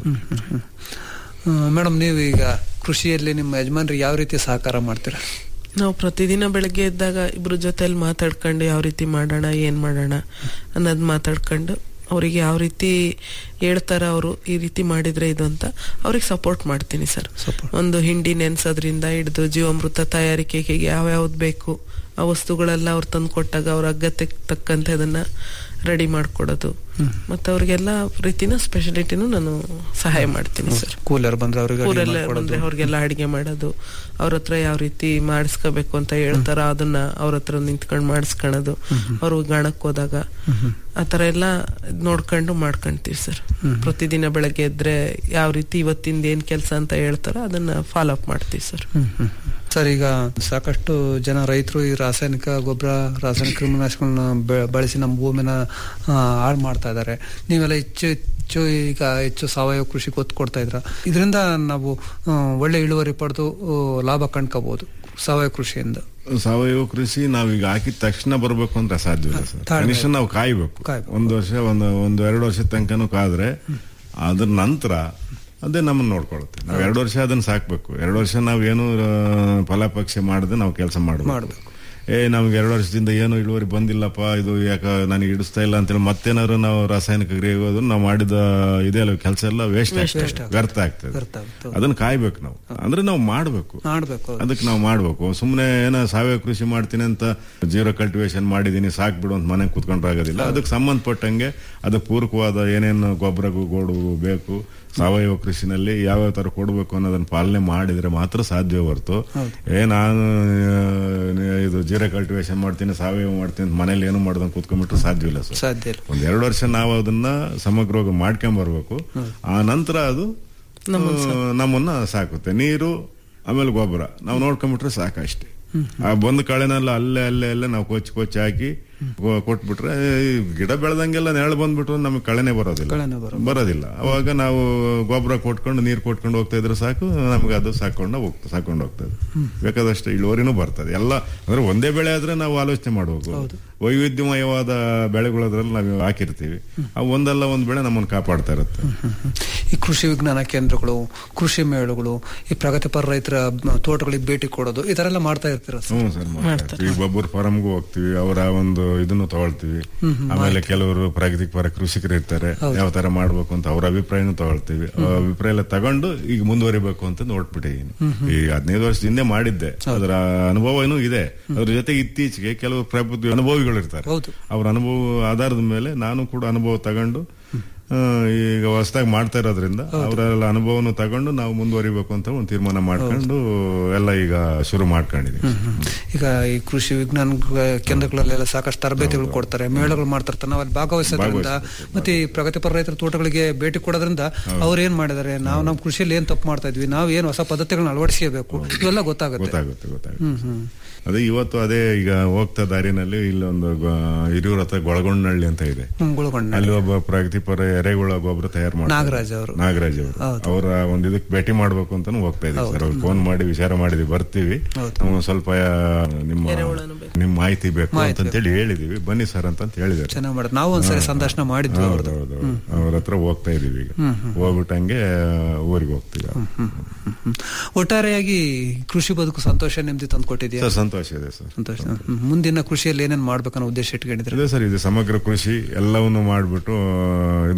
ಮೇಡಮ್ ನೀವು ಈಗ ಕೃಷಿಯಲ್ಲಿ ನಿಮ್ಮ ಯಜಮಾನ್ರಿಗೆ ಯಾವ ರೀತಿ ಸಹಕಾರ ಮಾಡ್ತೀರಾ ನಾವು ಪ್ರತಿದಿನ ಬೆಳಗ್ಗೆ ಎದ್ದಾಗ ಇಬ್ರ ಜೊತೆಲಿ ಮಾತಾಡ್ಕೊಂಡು ಯಾವ ರೀತಿ ಮಾಡೋಣ ಏನ್ ಮಾಡೋಣ ಅನ್ನೋದು ಮಾತಾಡ್ಕೊಂಡು ಅವರಿಗೆ ಯಾವ ರೀತಿ ಹೇಳ್ತಾರ ಅವರು ಈ ರೀತಿ ಮಾಡಿದ್ರೆ ಇದು ಅಂತ ಅವ್ರಿಗೆ ಸಪೋರ್ಟ್ ಮಾಡ್ತೀನಿ ಸರ್ ಒಂದು ಹಿಂಡಿ ನೆನ್ಸೋದ್ರಿಂದ ಹಿಡಿದು ಜೀವಾಮೃತ ತಯಾರಿಕೆಗೆ ಯಾವ್ಯಾವ್ದು ಬೇಕು ಆ ವಸ್ತುಗಳೆಲ್ಲ ಅವ್ರು ತಂದು ಕೊಟ್ಟಾಗ ಅವ್ರ ಅಗತ್ಯಕ್ಕೆ ತಕ್ಕಂತೆ ಅದನ್ನ ರೆಡಿ ಮಾಡ್ಕೊಡೋದು ಮತ್ತೆ ಅವ್ರಿಗೆಲ್ಲ ರೀತಿನ ಸ್ಪೆಷಾಲಿಟಿನೂ ನಾನು ಸಹಾಯ ಮಾಡ್ತೀನಿ ಸರ್ ಕೂಲರ್ ಬಂದ್ರೆ ಅವ್ರಿಗೆ ಅಡುಗೆ ಊರೆಲ್ಲ ಮಾಡ್ಕೊಡೋದು. ಬಂದ್ರೆ ಅವ್ರಿಗೆಲ್ಲ ಅಡಿಗೆ ಮಾಡೋದು ಅವ್ರ ಹತ್ರ ಯಾವ ರೀತಿ ಮಾಡಿಸ್ಕೋಬೇಕು ಅಂತ ಹೇಳ್ತಾರ ಅದನ್ನ ಅವ್ರ ಹತ್ರ ನಿಂತ್ಕೊಂಡು ಮಾಡಿಸ್ಕೊಳೋದು ಅವ್ರು ಗಾಣಕ್ ಹೋದಾಗ ಆತರ ಎಲ್ಲ ಇದ್ ನೋಡ್ಕೊಂಡು ಮಾಡ್ಕೊಂತೀವಿ ಸರ್ ಪ್ರತಿದಿನ ಬೆಳಗ್ಗೆ ಎದ್ರೆ ಯಾವ ರೀತಿ ಇವತ್ತಿಂದ ಏನ್ ಕೆಲಸ ಅಂತ ಹೇಳ್ತಾರೋ ಅದನ್ನ ಫಾಲೋ ಅಪ್ ಮಾಡ್ತೀವಿ ಸರ್ ಹ್ಮ್, ಹ್ಮ್. ಸರ್ ಈಗ ಸಾಕಷ್ಟು ಜನ ರೈತರು ಈ ರಾಸಾಯನಿಕ ಗೊಬ್ಬರ ರಾಸಾಯನಿಕ ಕ್ರಿಮಿನಾಶಕಗಳನ್ನ ಬೆ- ಬಳಸಿ ನಮ್ಮ ಭೂಮಿನ ಹಾಳು ಮಾಡ್ತಾ ಇದ್ದಾರೆ ನೀವೆಲ್ಲ ಹೆಚ್ಚು ಹೆಚ್ಚು ಈಗ ಹೆಚ್ಚು ಸಾವಯವ ಕೃಷಿಗೆ ಒತ್ತು ಕೊಡ್ತಾ ಇದ್ರ ಇದರಿಂದ ನಾವು ಆ, ಒಳ್ಳೆ ಇಳುವರಿ ಪಡೆದು ಆ, ಲಾಭ ಕಂಡ್ಕೋಬಹುದು ಸಾವಯವ ಕೃಷಿಯಿಂದ ಸಾವಯವ ಕೃಷಿ ನಾವೀಗ ಹಾಕಿದ ತಕ್ಷಣ ಬರ್ಬೇಕು ಅಂದ್ರೆ ಸಾಧ್ಯ ಇಲ್ಲ ಸರ್ ತಾಳ್ಮೆ. ಕನಿಷ್ಠ ನಾವು ಕಾಯ್ಬೇಕು ಕಾಯ್ಬೇಕು. ಒಂದು ವರ್ಷ ಒಂದು ಒಂದು ಎರಡು ವರ್ಷದ ತನಕನೂ ಕಾದ್ರೆ ಅದ್ರ ನಂತರ ಅದೇ ನಮ್ಮನ್ನ ನೋಡ್ಕೊಳುತ್ತೆ ನಾವು ಎರಡು ವರ್ಷ ಅದನ್ನ ಸಾಕ್ಬೇಕು ಎರಡು ವರ್ಷ ನಾವೇನು ಆ, ಫಲಾಪೇಕ್ಷೆ ಮಾಡದೆ ನಾವು ಕೆಲಸ ಮಾಡಬೇಕು ಮಾಡ್ಬೇಕು. ಏ ನಮ್ಗೆ ಎರಡು ವರ್ಷದಿಂದ ಏನು ಇಳುವರಿ ಬಂದಿಲ್ಲಪ್ಪ ಇದು ಯಾಕ ನನಗೆ ಇಡಿಸ್ತಾ ಇಲ್ಲ ಅಂತೇಳಿ ಮತ್ತೇನಾದ್ರು ನಾವು ರಾಸಾಯನಿಕ ಕ್ರಿಯೆ ಹೋದ್ರೆ ನಾವು ಮಾಡಿದ ಇದೇ ಕೆಲಸ ಎಲ್ಲ ವೇಸ್ಟ್ ಆಗ್ತದೆ ವ್ಯರ್ಥ ಆಗ್ತದೆ ವ್ಯರ್ಥ ಆಗುತ್ತೆ. ಅದನ್ನ ಕಾಯ್ಬೇಕು ನಾವು ಅಂದ್ರೆ ನಾವು ಮಾಡ್ಬೇಕು ಮಾಡ್ಬೇಕು ಅದಕ್ಕೆ ನಾವು ಮಾಡ್ಬೇಕು ಸುಮ್ಮನೆ ಏನೋ ಸಾವಯವ ಕೃಷಿ ಮಾಡ್ತೀನಿ ಅಂತ ಜೀರೋ ಕಲ್ಟಿವೇಶನ್ ಮಾಡಿದೀನಿ ಸಾಕ್ ಬಿಡು ಅಂತ ಮನೆಗೆ ಕುತ್ಕೊಂಡ್ರೆ ಆಗೋದಿಲ್ಲ ಅದಕ್ಕೆ ಸಂಬಂಧಪಟ್ಟಂಗೆ ಅದಕ್ಕೆ ಪೂರಕವಾದ ಏನೇನು ಗೊಬ್ಬರ ಗೋಡು ಬೇಕು ಸಾವಯವ ಕೃಷಿನಲ್ಲಿ ಯಾವ್ಯಾವ ತರ ಕೊಡಬೇಕು ಅನ್ನೋದನ್ನ ಪಾಲನೆ ಮಾಡಿದ್ರೆ ಮಾತ್ರ ಸಾಧ್ಯ ಹೊರತು ಏ ನಾನು ಆ, ಇದು ಜೀರೋ ಕಲ್ಟಿವೇಶನ್ ಮಾಡ್ತೀನಿ ಸಾವಯವ ಮಾಡ್ತೀನಿ ಅಂತ ಮನೇಲಿ ಏನು ಮಾಡ್ದಂಗೆ ಕುತ್ಕೊಂಡ್ಬಿಟ್ರೆ ಸಾಧ್ಯವಿಲ್ಲ ಸರ್ ಸಾಧ್ಯ ಇಲ್ಲ ಒಂದ್ ಎರಡು ವರ್ಷ ನಾವು ಅದನ್ನ ಸಮಗ್ರವಾಗಿ ಮಾಡ್ಕೊಂಡ್ ಬರ್ಬೇಕು ಆ ನಂತರ ಅದು ಆ, ನಮ್ಮನ್ನ ಸಾಕುತ್ತೆ ನೀರು ಆಮೇಲೆ ಗೊಬ್ಬರ ನಾವು ನೋಡ್ಕೊಂಡ್ಬಿಟ್ರೆ ಸಾಕಷ್ಟೇ ಆ ಬಂದ ಕಳೆನೆಲ್ಲ ಅಲ್ಲೇ ಅಲ್ಲೇ ಅಲ್ಲೇ ನಾವು ಕೊಚ್ಚಿ ಕೊಚ್ಚಿ ಹಾಕಿ ಕೊ- ಕೊಟ್ಬಿಟ್ರೆ ಈ ಗಿಡ ಬೆಳೆದಂಗೆಲ್ಲ ನೆರಳು ಬಂದ್ಬಿಟ್ರೆ ನಮಗೆ ಕಳೆನೆ ಬರೋದಿಲ್ಲ ಕಳೆನೆ ಬರೋದಿಲ್ಲ. ಬರೋದಿಲ್ಲ ಅವಾಗ ನಾವು ಗೊಬ್ಬರ ಕೊಟ್ಕೊಂಡು ನೀರು ಕೊಟ್ಕೊಂಡು ಹೋಗ್ತಾ ಇದ್ರೆ ಸಾಕು ನಮ್ಗೆ ಅದು ಸಾಕೊಂಡು ಹೋಗ್ತದೆ ಸಾಕೊಂಡು ಹೋಗ್ತದೆ ಬೇಕಾದಷ್ಟು ಇಳುವರಿನೂ ಬರ್ತದೆ ಎಲ್ಲ ಅಂದ್ರೆ ಒಂದೇ ಬೆಳೆ ಆದ್ರೆ ನಾವು ಆಲೋಚನೆ ಮಾಡಬೇಕು ವೈವಿಧ್ಯಮಯವಾದ ಬೆಳೆಗಳದ್ರಲ್ಲಿ ನಾವು ಹಾಕಿರ್ತೀವಿ ಆ ಒಂದಲ್ಲ ಒಂದ್ ಬೆಳೆ ನಮ್ಮನ್ನು ಕಾಪಾಡ್ತಾ ಇರುತ್ತೆ ಈ ಕೃಷಿ ವಿಜ್ಞಾನ ಕೇಂದ್ರಗಳು ಕೃಷಿ ಮೇಳಗಳು ಈ ಪ್ರಗತಿಪರ ರೈತರ ಮ- ತೋಟಗಳಿಗೆ ಭೇಟಿ ಕೊಡೋದು ಈ ತರ ಎಲ್ಲ ಮಾಡ್ತಾ ಇರ್ತೀರ ಸರ್ ಹ್ಞೂ ಸರ್ ಮಾಡ್ತಾ ಈಗ ಒಬ್ಬರು ಫಾರಮ್ಗೂ ಹೋಗ್ತೀವಿ ಅವರ ಒಂದು ಇದನ್ನು ತಗೊಳ್ತೀವಿ ಆಮೇಲೆ ಕೆಲವರು ಪ್ರಗತಿಪರ ಕೃಷಿಕರು ಇರ್ತಾರೆ ಯಾವ ತರ ಮಾಡ್ಬೇಕು ಅಂತ ಅವ್ರ ಅಭಿಪ್ರಾಯನೂ ತಗೊಳ್ತೀವಿ ಆ ಅಭಿಪ್ರಾಯ ಎಲ್ಲ ತಗೊಂಡು ಈಗ ಮುಂದುವರಿಬೇಕು ಅಂತ ನೋಡ್ಬಿಟ್ಟಿದ್ದೀನಿ ಈ ಹದಿನೈದು ವರ್ಷದ ಹಿಂದೆ ಮಾಡಿದ್ದೆ ಅದರ ಅನುಭವನೂ ಇದೆ ಅದ್ರ ಜೊತೆಗೆ ಇತ್ತೀಚೆಗೆ ಕೆಲವು ಪ್ರಬುದ್ಧ ಅನುಭವಿಗಳು ಇರ್ತಾರೆ ಹೌದು. ಅವ್ರ ಅನುಭವ ಆಧಾರದ ಮೇಲೆ ನಾನು ಕೂಡ ಅನುಭವ ತಗೊಂಡು ಆ, ಈಗ ಹೊಸದಾಗಿ ಮಾಡ್ತಾ ಇರೋದ್ರಿಂದ ಅವರೆಲ್ಲ ಅನುಭವನು ತಗೊಂಡು ನಾವು ಮುಂದುವರಿಬೇಕು ಅಂತ ಒಂದು ತೀರ್ಮಾನ ಮಾಡ್ಕೊಂಡು ಎಲ್ಲ ಈಗ ಶುರು ಮಾಡ್ಕೊಂಡಿದೀವಿ ಈಗ ಈ ಕೃಷಿ ವಿಜ್ಞಾನ ಕೇಂದ್ರಗಳಲ್ಲೆಲ್ಲ ಸಾಕಷ್ಟು ತರಬೇತಿಗಳು ಕೊಡ್ತಾರೆ ಮೇಳಗಳು ಮಾಡ್ತಿರ್ತಾರೆ ನಾವು ಅಲ್ಲಿ ಭಾಗವಹಿಸೋದ್ರಿಂದ ಮತ್ತೆ ಈ ಪ್ರಗತಿಪರ ರೈತರ ತೋಟಗಳಿಗೆ ಭೇಟಿ ಕೊಡೋದ್ರಿಂದ ಅವ್ರು ಏನ್ ಮಾಡಿದಾರೆ ನಾವು ನಮ್ಮ ಕೃಷಿಯಲ್ಲಿ ಏನ್ ತಪ್ಪು ಮಾಡ್ತಾ ಇದ್ವಿ ನಾವು ಏನ್ ಹೊಸ ಪದ್ಧತಿಗಳನ್ನ ಅಳವಡಿಸಬೇಕು ಇವೆಲ್ಲ ಗೊತ್ತಾಗುತ್ತೆ ಗೊತ್ತಾಗುತ್ತೆ ಗೊತ್ತಾಗುತ್ತೆ ಅದೇ ಇವತ್ತು ಅದೇ ಈಗ ಹೋಗ್ತಾ ದಾರಿನಲ್ಲಿ ಇಲ್ಲೊಂದು ಗೊ- ಹಿರಿಯೂರ್ ಹತ್ರ ಗೊಳಗೊಂಡನಹಳ್ಳಿ ಅಂತ ಇದೆ ಹ್ಮ್, ಗುಳಗೊಂಡ ಅಲ್ಲಿ ಒಬ್ಬ ಪ್ರಗತಿಪರ ಎರೆಹುಳ ಗೊಬ್ಬರ ತಯಾರು ಮಾಡ್ತಾರೆ ನಾಗರಾಜ್ ಅವರು. ನಾಗರಾಜ್ ಅವರು ಅವರ ಒಂದು ಇದಕ್ಕೆ ಭೇಟಿ ಮಾಡ್ಬೇಕು ಅಂತಾನು ಹೋಗ್ತಾ ಇದ್ದೀವಿ ಸರ್ ಅವ್ರು ಫೋನ್ ಮಾಡಿ ವಿಚಾರ ಮಾಡಿದ್ವಿ ಬರ್ತೀವಿ ನಮ್ಗೆ ಸ್ವಲ್ಪ ಆ, ನಿಮ್ಮ ನಿಮ್ಮ ಮಾಹಿತಿ ಬೇಕು ಅಂತಂತೇಳಿ ಹೇಳಿದೀವಿ ಬನ್ನಿ ಸರ್ ಅಂತ ಹೇಳಿದಾರೆ ಚೆನ್ನಾಗಿ ಮಾಡೋದು ನಾವು ಒಂದ್ಸರಿ ಸಂದರ್ಶನ ಮಾಡಿದ್ವಿ ಅವ್ರದ್ದು. ಹೌದೌದು ಅವ್ರ ಹತ್ರ ಹೋಗ್ತಾ ಇದೀವಿ ಈಗ ಹೋಗ್ಬಿಟ್ಟಂಗೆ ಊರಿಗೆ ಹೋಗ್ತೀವಿ ಹ್ಮ್. ಒಟ್ಟಾರೆಯಾಗಿ ಕೃಷಿ ಬದುಕು ಸಂತೋಷ ನೆಮ್ಮದಿ ತಂದ್ಕೊಟ್ಟಿದ್ಯಾ ಸರ್ ಸಂತೋಷ ಇದೆ ಸರ್ ಸಂತೋಷ ಹ್ಮ್. ಮುಂದಿನ ಕೃಷಿಯಲ್ಲಿ ಏನೇನ್ ಮಾಡ್ಬೇಕನ್ನೋ ಉದ್ದೇಶ ಇಟ್ಕೊಂಡಿದ್ರೆ ಅದೇ ಸರ್ ಇದು ಸಮಗ್ರ ಕೃಷಿ ಎಲ್ಲವನ್ನು ಮಾಡ್ಬಿಟ್ಟು ಇದು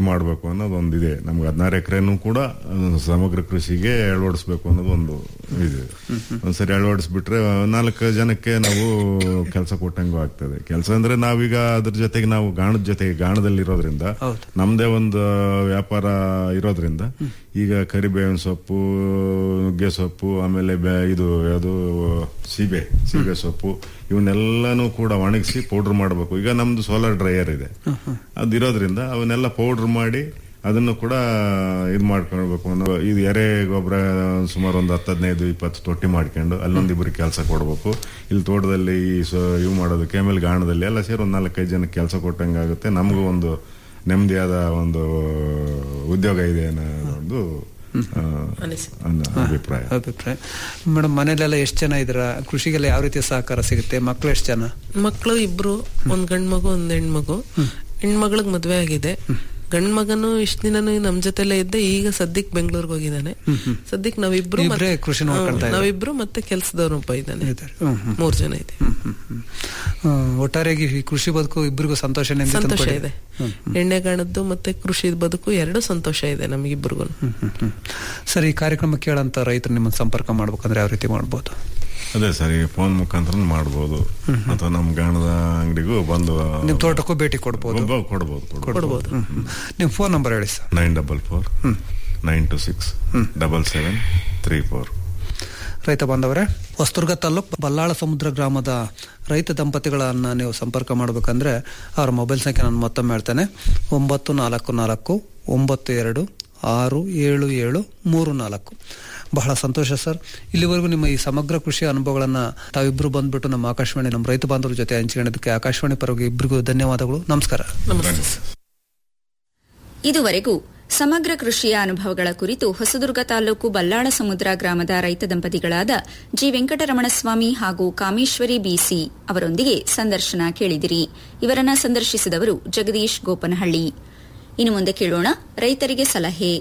ಮಾಡಬೇಕು ಅನ್ನೋದು ಒಂದಿದೆ ನಮ್ಗೆ ಹದಿನಾರು ಎಕರೆನೂ ಕೂಡ ಆ, ಸಮಗ್ರ ಕೃಷಿಗೆ ಅಳವಡಿಸ್ಬೇಕು ಅನ್ನೋದು ಒಂದು ಇದೆ ಒಂದ್ಸರಿ ಅಳವಡಿಸ್ಬಿಟ್ರೆ ನಾಲ್ಕು ಜನಕ್ಕೆ ನಾವು ಕೆಲಸ ಕೊಟ್ಟಂಗೂ ಆಗ್ತದೆ ಕೆಲಸ ಅಂದ್ರೆ ನಾವೀಗ ಅದ್ರ ಜೊತೆಗೆ ನಾವು ಗಾಣದ ಜೊತೆಗೆ ಗಾಣದಲ್ಲಿ ಇರೋದ್ರಿಂದ ನಮ್ದೇ ಒಂದು ವ್ಯಾಪಾರ ಇರೋದ್ರಿಂದ ಈಗ ಕರಿಬೇವಿನ ಸೊಪ್ಪು ನುಗ್ಗೆ ಸೊಪ್ಪು ಆಮೇಲೆ ಬೆ- ಇದು ಯಾವುದು ಸೀಬೆ ಸೀಬೆ ಸೊಪ್ಪು ಇವನ್ನೆಲ್ಲಾನು ಕೂಡ ಒಣಗಿಸಿ ಪೌಡರ್ ಮಾಡಬೇಕು ಈಗ ನಮ್ದು ಸೋಲಾರ್ ಡ್ರೈಯರ್ ಇದೆ ಅದಿರೋದ್ರಿಂದ ಅವನ್ನೆಲ್ಲ ಪೌಡರ್ ಮಾಡಿ ಅದನ್ನು ಕೂಡ ಇದು ಮಾಡ್ಕೊಳ್ಬೇಕು ಅನ್ನೋ ಇದು ಎರೆ ಗೊಬ್ಬರ ಸುಮಾರು ಒಂದು ಹತ್ತು ಹದಿನೈದು ಇಪ್ಪತ್ತು ತೊಟ್ಟಿ ಮಾಡ್ಕೊಂಡು ಅಲ್ಲೊಂದಿಬ್ಬರು ಕೆಲಸ ಕೊಡ್ಬೇಕು ಇಲ್ಲಿ ತೋಟದಲ್ಲಿ ಈ ಸೊ ಇವು ಮಾಡೋದು ಕೆಮೆಲ್ ಗಾಣದಲ್ಲಿ ಎಲ್ಲ ಸೇರಿ ಒಂದು ನಾಲ್ಕೈದು ಜನಕ್ಕೆ ಕೆಲಸ ಕೊಟ್ಟಂಗಾಗುತ್ತೆ ನಮಗೂ ಒಂದು ನೆಮ್ಮದಿಯಾದ ಒಂದು ಉದ್ಯೋಗ ಇದೆ ಅನ್ನೋ ಒಂದು ಆ, ಅನ್ನೋ ಅಭಿಪ್ರಾಯ ಅಭಿಪ್ರಾಯ ಮೇಡಮ್ ಮನೇಲೆಲ್ಲ ಎಷ್ಟು ಜನ ಇದ್ರ ಕೃಷಿಗೆಲ್ಲ ಯಾವ ರೀತಿ ಸಹಕಾರ ಸಿಗುತ್ತೆ ಮಕ್ಳು ಎಷ್ಟು ಜನ ಮಕ್ಕಳು ಇಬ್ರು ಒಂದ್ ಗಂಡ್ ಮಗು ಒಂದ್ ಹೆಣ್ಮಗು ಹೆಣ್ಮಗಳಿಗೆ ಮದ್ವೆ ಆಗಿದೆ ಗಂಡ್ ಮಗನು ಇಷ್ಟ ದಿನನು ನಮ್ ಜೊತೆಲೆ ಇದ್ದೆ ಈಗ ಸದ್ಯಕ್ ಬೆಂಗಳೂರಿಗೆ ಹೋಗಿದ್ದಾನೆ ಸದ್ಯಕ್ ನಾವಿಬ್ರು ಇಬ್ರೇ ಮತ್ತೆ- ಕೃಷಿ ನೋಡ್ಕೊಳ್ತಾ ಹ್ಮ್, ಇದ್ದಾರೆ. ನಾವಿಬ್ರು ಮತ್ತೆ ಕೆಲ್ಸದವ್ರು ಒಬ್ಬ ಇದ್ದಾನೆ ಹ್ಮ್, ಹ್ಮ್. ಮೂರ್ ಜನ ಇದೆ ಆ, ಒಟ್ಟಾರೆಯಾಗಿ ಈ ಕೃಷಿ ಬದುಕು ಇಬ್ಬರಿಗೂ ಸಂತೋಷ ನೆಮ್ಮದಿ ಸಂತೋಷ ತಂದ್ಕೊಟ್ಟಿದೆ. ಇದೆ ಎಣ್ಣೆಗಾಣದ್ದು ಮತ್ತೆ ಕೃಷಿ ಬದುಕು ಎರಡು ಸಂತೋಷ ಇದೆ ನಮಗಿಬ್ರಿಗೂ ಹ್ಮ್, ಹ್ಮ್, ಹ್ಮ್. ಸರ್ ಈ ಕಾರ್ಯಕ್ರಮ ಕೇಳಂತ ರೈತರು ನಿಮ್ಮನ್ನ ಸಂಪರ್ಕ ಮಾಡ್ಬೇಕಂದ್ರೆ ಯಾವ ರೀತಿ ಮಾಡ್ಬೋದು ಅದೇ ಸರ್ ಈ ಫೋನ್ ಮುಖಾಂತರ ಮಾಡ್ಬೋದು ಅಥವಾ ನಮ್ ಗಾಣದ ಅಂಗಡಿಗೂ ಬಂದು ನಿಮ್ ತೋಟಕ್ಕೂ ಭೇಟಿ ಕೊಡ್ಬೋದು ಒಬ್ಬ ಕೊಡ್ಬೋದು ಕೊಡ್ಬೋದು ಹ್ಮ್, ಹ್ಮ್. ನಿಮ್ ಫೋನ್ ನಂಬರ್ ಹೇಳಿ sir nine double four nine two six double seven three four ರೈತ ಬಾಂಧವರೇ ಹೊಸದುರ್ಗ ತಾಲೂಕ್ ಬಲ್ಲಾಳ ಸಮುದ್ರ ಗ್ರಾಮದ ರೈತ ದಂಪತಿಗಳನ್ನ ನೀವು ಸಂಪರ್ಕ ಮಾಡಬೇಕಂದ್ರೆ ಅವರ ಮೊಬೈಲ್ ಸಂಖ್ಯೆ ನಾನು ಮತ್ತೊಮ್ಮೆ ಹೇಳ್ತೇನೆ ಒಂಬತ್ತು ನಾಲ್ಕು ನಾಲ್ಕು ಒಂಬತ್ತು ಎರಡು ಆರು ಏಳು ಏಳು ಮೂರು ನಾಲ್ಕು ಬಹಳ ಸಂತೋಷ ಸರ್ ಇಲ್ಲಿವರೆಗೂ ನಿಮ್ಮ ಈ ಸಮಗ್ರ ಕೃಷಿ ಅನುಭವಗಳನ್ನ ತಾವಿಬ್ರು ಬಂದ್ಬಿಟ್ಟು ನಮ್ಮ ಆಕಾಶವಾಣಿ ನಮ್ಮ ರೈತ ಬಾಂಧವರ ಜೊತೆ ಹಂಚಿಕೊಂಡಿದ್ದಕ್ಕೆ ಆಕಾಶವಾಣಿ ಪರವಾಗಿ ಇಬ್ಬರಿಗೂ ಧನ್ಯವಾದಗಳು ನಮಸ್ಕಾರ ನಮಸ್ತೆ ಇದುವರೆಗೂ ಸಮಗ್ರ ಕೃಷಿಯ ಅನುಭವಗಳ ಕುರಿತು ಹೊಸದುರ್ಗ ತಾಲೂಕು ಬಲ್ಲಾಳ ಸಮುದ್ರ ಗ್ರಾಮದ ರೈತ ದಂಪತಿಗಳಾದ ಜಿ ವೆಂಕಟರಮಣಸ್ವಾಮಿ ಹಾಗೂ ಕಾಮೇಶ್ವರಿ ಬಿಸಿ ಅವರೊಂದಿಗೆ ಸಂದರ್ಶನ ಕೇಳಿದಿರಿ ಇವರನ್ನ ಸಂದರ್ಶಿಸಿದವರು ಜಗದೀಶ್ ಗೋಪನಹಳ್ಳಿ ಇನ್ನು ಮುಂದೆ ಕೇಳೋಣ ರೈತರಿಗೆ ಸಲಹೆ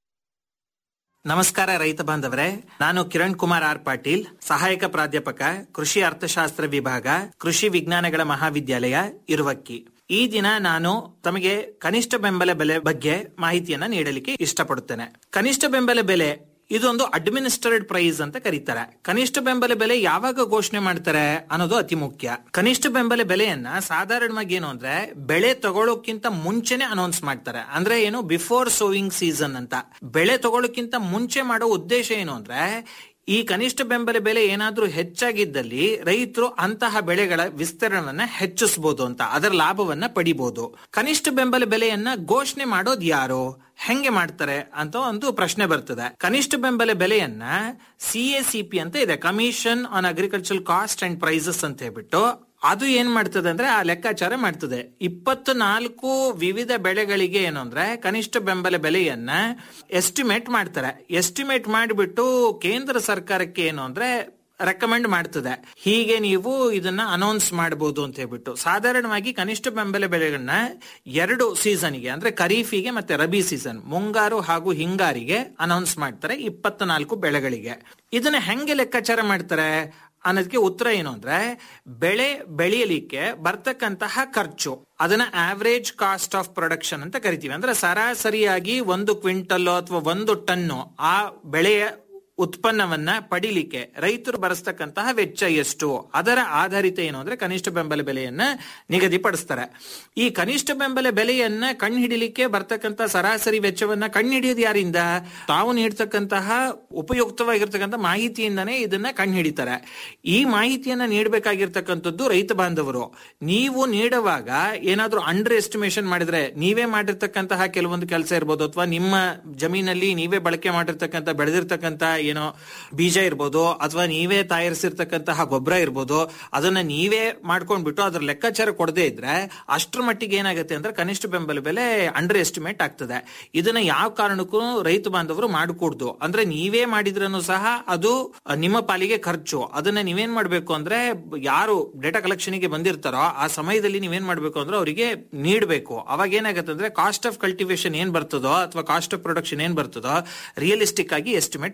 ನಮಸ್ಕಾರ ರೈತ ಬಾಂಧವರೇ ನಾನು ಕಿರಣ್ ಕುಮಾರ್ ಆರ್ ಪಾಟೀಲ್ ಸಹಾಯಕ ಪ್ರಾಧ್ಯಾಪಕ ಕೃಷಿ ಅರ್ಥಶಾಸ್ತ್ರ ವಿಭಾಗ ಕೃಷಿ ವಿಜ್ಞಾನಗಳ ಮಹಾವಿದ್ಯಾಲಯ ಇರುವಕ್ಕಿ ಈ ದಿನ ನಾನು ತಮಗೆ ಕನಿಷ್ಠ ಬೆಂಬಲ ಬೆಲೆ ಬಗ್ಗೆ ಮಾಹಿತಿಯನ್ನ ನೀಡಲಿಕ್ಕೆ ಇಷ್ಟಪಡುತ್ತೇನೆ ಕನಿಷ್ಠ ಬೆಂಬಲ ಬೆಲೆ ಇದೊಂದು ಅಡ್ಮಿನಿಸ್ಟ್ರೇಡ್ ಪ್ರೈಸ್ ಅಂತ ಕರೀತಾರೆ ಕನಿಷ್ಠ ಬೆಂಬಲ ಬೆಲೆ ಯಾವಾಗ ಘೋಷಣೆ ಮಾಡ್ತಾರೆ ಅನ್ನೋದು ಅತಿ ಮುಖ್ಯ ಕನಿಷ್ಠ ಬೆಂಬಲ ಬೆಲೆಯನ್ನ ಸಾಧಾರಣವಾಗಿ ಏನು ಅಂದ್ರೆ ಬೆಳೆ ತಗೊಳ್ಳೋಕ್ಕಿಂತ ಮುಂಚೆನೆ ಅನೌನ್ಸ್ ಮಾಡ್ತಾರೆ ಅಂದ್ರೆ ಏನು ಬಿಫೋರ್ ಸೋವಿಂಗ್ ಸೀಸನ್ ಅಂತ ಬೆಳೆ ತಗೊಳ್ಳೋಕ್ಕಿಂತ ಮುಂಚೆ ಮಾಡೋ ಉದ್ದೇಶ ಏನು ಅಂದ್ರೆ ಈ ಕನಿಷ್ಠ ಬೆಂಬಲ ಬೆಲೆ ಏನಾದ್ರೂ ಹೆಚ್ಚಾಗಿದ್ದಲ್ಲಿ ರೈತರು ಅಂತಹ ಬೆಳೆಗಳ ವಿಸ್ತರಣವನ್ನ ಹೆಚ್ಚಿಸಬಹುದು ಅಂತ ಅದರ ಲಾಭವನ್ನ ಪಡಿಬಹುದು ಕನಿಷ್ಠ ಬೆಂಬಲ ಬೆಲೆಯನ್ನ ಘೋಷಣೆ ಮಾಡೋದು ಯಾರು ಹೆಂಗೆ ಮಾಡ್ತಾರೆ ಅಂತ ಒಂದು ಪ್ರಶ್ನೆ ಬರ್ತದೆ ಕನಿಷ್ಠ ಬೆಂಬಲ ಬೆಲೆಯನ್ನ ಸಿ ಎ ಸಿ ಪಿ ಅಂತ ಇದೆ commission on agriculture cost and prices ಅಂತ ಹೇಳ್ಬಿಟ್ಟು ಅದು ಏನ್ ಮಾಡ್ತದೆ ಅಂದ್ರೆ ಆ ಲೆಕ್ಕಾಚಾರ ಮಾಡ್ತದೆ ಇಪ್ಪತ್ತು ನಾಲ್ಕು ವಿವಿಧ ಬೆಳೆಗಳಿಗೆ ಏನು ಅಂದ್ರೆ ಕನಿಷ್ಠ ಬೆಂಬಲ ಬೆಲೆಯನ್ನ ಎಸ್ಟಿಮೇಟ್ ಮಾಡ್ತಾರೆ ಎಸ್ಟಿಮೇಟ್ ಮಾಡಿಬಿಟ್ಟು ಕೇಂದ್ರ ಸರ್ಕಾರಕ್ಕೆ ಏನು ಅಂದ್ರೆ ರೆಕಮೆಂಡ್ ಮಾಡ್ತದೆ ಹೀಗೆ ನೀವು ಇದನ್ನ ಅನೌನ್ಸ್ ಮಾಡಬಹುದು ಅಂತ ಹೇಳ್ಬಿಟ್ಟು ಸಾಧಾರಣವಾಗಿ ಕನಿಷ್ಠ ಬೆಂಬಲ ಬೆಲೆಗಳನ್ನ ಎರಡು ಸೀಸನ್ಗೆ ಅಂದ್ರೆ ಖರೀಫಿಗೆ ಮತ್ತೆ ರಬಿ ಸೀಸನ್ ಮುಂಗಾರು ಹಾಗೂ ಹಿಂಗಾರಿಗೆ ಅನೌನ್ಸ್ ಮಾಡ್ತಾರೆ ಇಪ್ಪತ್ನಾಲ್ಕು ಬೆಳೆಗಳಿಗೆ ಇದನ್ನ ಹೆಂಗೆ ಲೆಕ್ಕಾಚಾರ ಮಾಡ್ತಾರೆ ಅನ್ನೋದಕ್ಕೆ ಉತ್ತರ ಏನು ಅಂದ್ರೆ ಬೆಳೆ ಬೆಳೆಯಲಿಕ್ಕೆ ಬರ್ತಕ್ಕಂತಹ ಖರ್ಚು ಅದನ್ನ ಆವರೇಜ್ ಕಾಸ್ಟ್ ಆಫ್ ಪ್ರೊಡಕ್ಷನ್ ಅಂತ ಕರಿತೀವಿ ಅಂದ್ರೆ ಸರಾಸರಿಯಾಗಿ ಒಂದು ಕ್ವಿಂಟಲ್ ಅಥವಾ ಒಂದು ಟನ್ನು ಆ ಬೆಳೆಯ ಉತ್ಪನ್ನವನ್ನ ಪಡಿಲಿಕ್ಕೆ ರೈತರು ಬರೆಸ್ತಕ್ಕಂತಹ ವೆಚ್ಚ ಎಷ್ಟು ಅದರ ಆಧಾರಿತ ಏನು ಅಂದ್ರೆ ಕನಿಷ್ಠ ಬೆಂಬಲ ಬೆಲೆಯನ್ನ ನಿಗದಿಪಡಿಸ್ತಾರೆ ಈ ಕನಿಷ್ಠ ಬೆಂಬಲ ಬೆಲೆಯನ್ನ ಕಣ್ಹಿಡಿಲಿಕ್ಕೆ ಬರ್ತಕ್ಕಂತ ಸರಾಸರಿ ವೆಚ್ಚವನ್ನ ಕಣ್ಹಿಡಿಯೋದು ಯಾರಿಂದ ತಾವು ನೀಡ್ತಕ್ಕಂತಹ ಉಪಯುಕ್ತವಾಗಿರ್ತಕ್ಕಂಥ ಮಾಹಿತಿಯಿಂದನೇ ಇದನ್ನ ಕಣ್ಹಿಡಿತಾರೆ ಈ ಮಾಹಿತಿಯನ್ನ ನೀಡಬೇಕಾಗಿರ್ತಕ್ಕಂಥದ್ದು ರೈತ ಬಾಂಧವರು ನೀವು ನೀಡುವಾಗ ಏನಾದ್ರೂ ಅಂಡರ್ ಎಸ್ಟಿಮೇಷನ್ ಮಾಡಿದ್ರೆ ನೀವೇ ಮಾಡಿರ್ತಕ್ಕಂತಹ ಕೆಲವೊಂದು ಕೆಲಸ ಇರ್ಬೋದು ಅಥವಾ ನಿಮ್ಮ ಜಮೀನಲ್ಲಿ ನೀವೇ ಬಳಕೆ ಮಾಡಿರ್ತಕ್ಕಂಥ ಬೆಳೆದಿರ್ತಕ್ಕಂಥ ಏನೋ ಬೀಜ ಇರ್ಬೋದು ಅಥವಾ ನೀವೇ ತಯಾರಿಸಿರ್ತಕ್ಕಂತಹ ಗೊಬ್ಬರ ಇರ್ಬೋದು ಅದನ್ನ ನೀವೇ ಮಾಡ್ಕೊಂಡ್ಬಿಟ್ಟು ಅದ್ರ ಲೆಕ್ಕಾಚಾರ ಕೊಡದೇ ಇದ್ರೆ ಅಷ್ಟರ ಮಟ್ಟಿಗೆ ಏನಾಗುತ್ತೆ ಅಂದ್ರೆ ಕನಿಷ್ಠ ಬೆಂಬಲ ಬೆಲೆ ಅಂಡರ್ ಎಸ್ಟಿಮೇಟ್ ಆಗ್ತದೆ ಇದನ್ನ ಯಾವ ಕಾರಣಕ್ಕೂ ರೈತ ಬಾಂಧವರು ಮಾಡಕೂಡ್ದು ಅಂದ್ರೆ ನೀವೇ ಮಾಡಿದ್ರೂ ಸಹ ಅದು ನಿಮ್ಮ ಪಾಲಿಗೆ ಖರ್ಚು ಅದನ್ನ ನೀವೇನ್ ಮಾಡ್ಬೇಕು ಅಂದ್ರೆ ಯಾರು ಡೇಟಾ ಕಲೆಕ್ಷನ್ ಗೆ ಬಂದಿರ್ತಾರೋ ಆ ಸಮಯದಲ್ಲಿ ನೀವೇನ್ ಮಾಡ್ಬೇಕು ಅಂದ್ರೆ ಅವರಿಗೆ ನೀಡಬೇಕು ಅವಾಗ ಏನಾಗುತ್ತೆ ಅಂದ್ರೆ ಕಾಸ್ಟ್ ಆಫ್ ಕಲ್ಟಿವೇಶನ್ ಏನ್ ಬರ್ತದೋ ಅಥವಾ ಕಾಸ್ಟ್ ಆಫ್ ಪ್ರೊಡಕ್ಷನ್ ಏನ್ ಬರ್ತದೋ ರಿಯಲಿಸ್ಟಿಕ್ ಆಗಿ ಎಸ್ಟಿಮೇಟ್ ಬರ್ತದೆ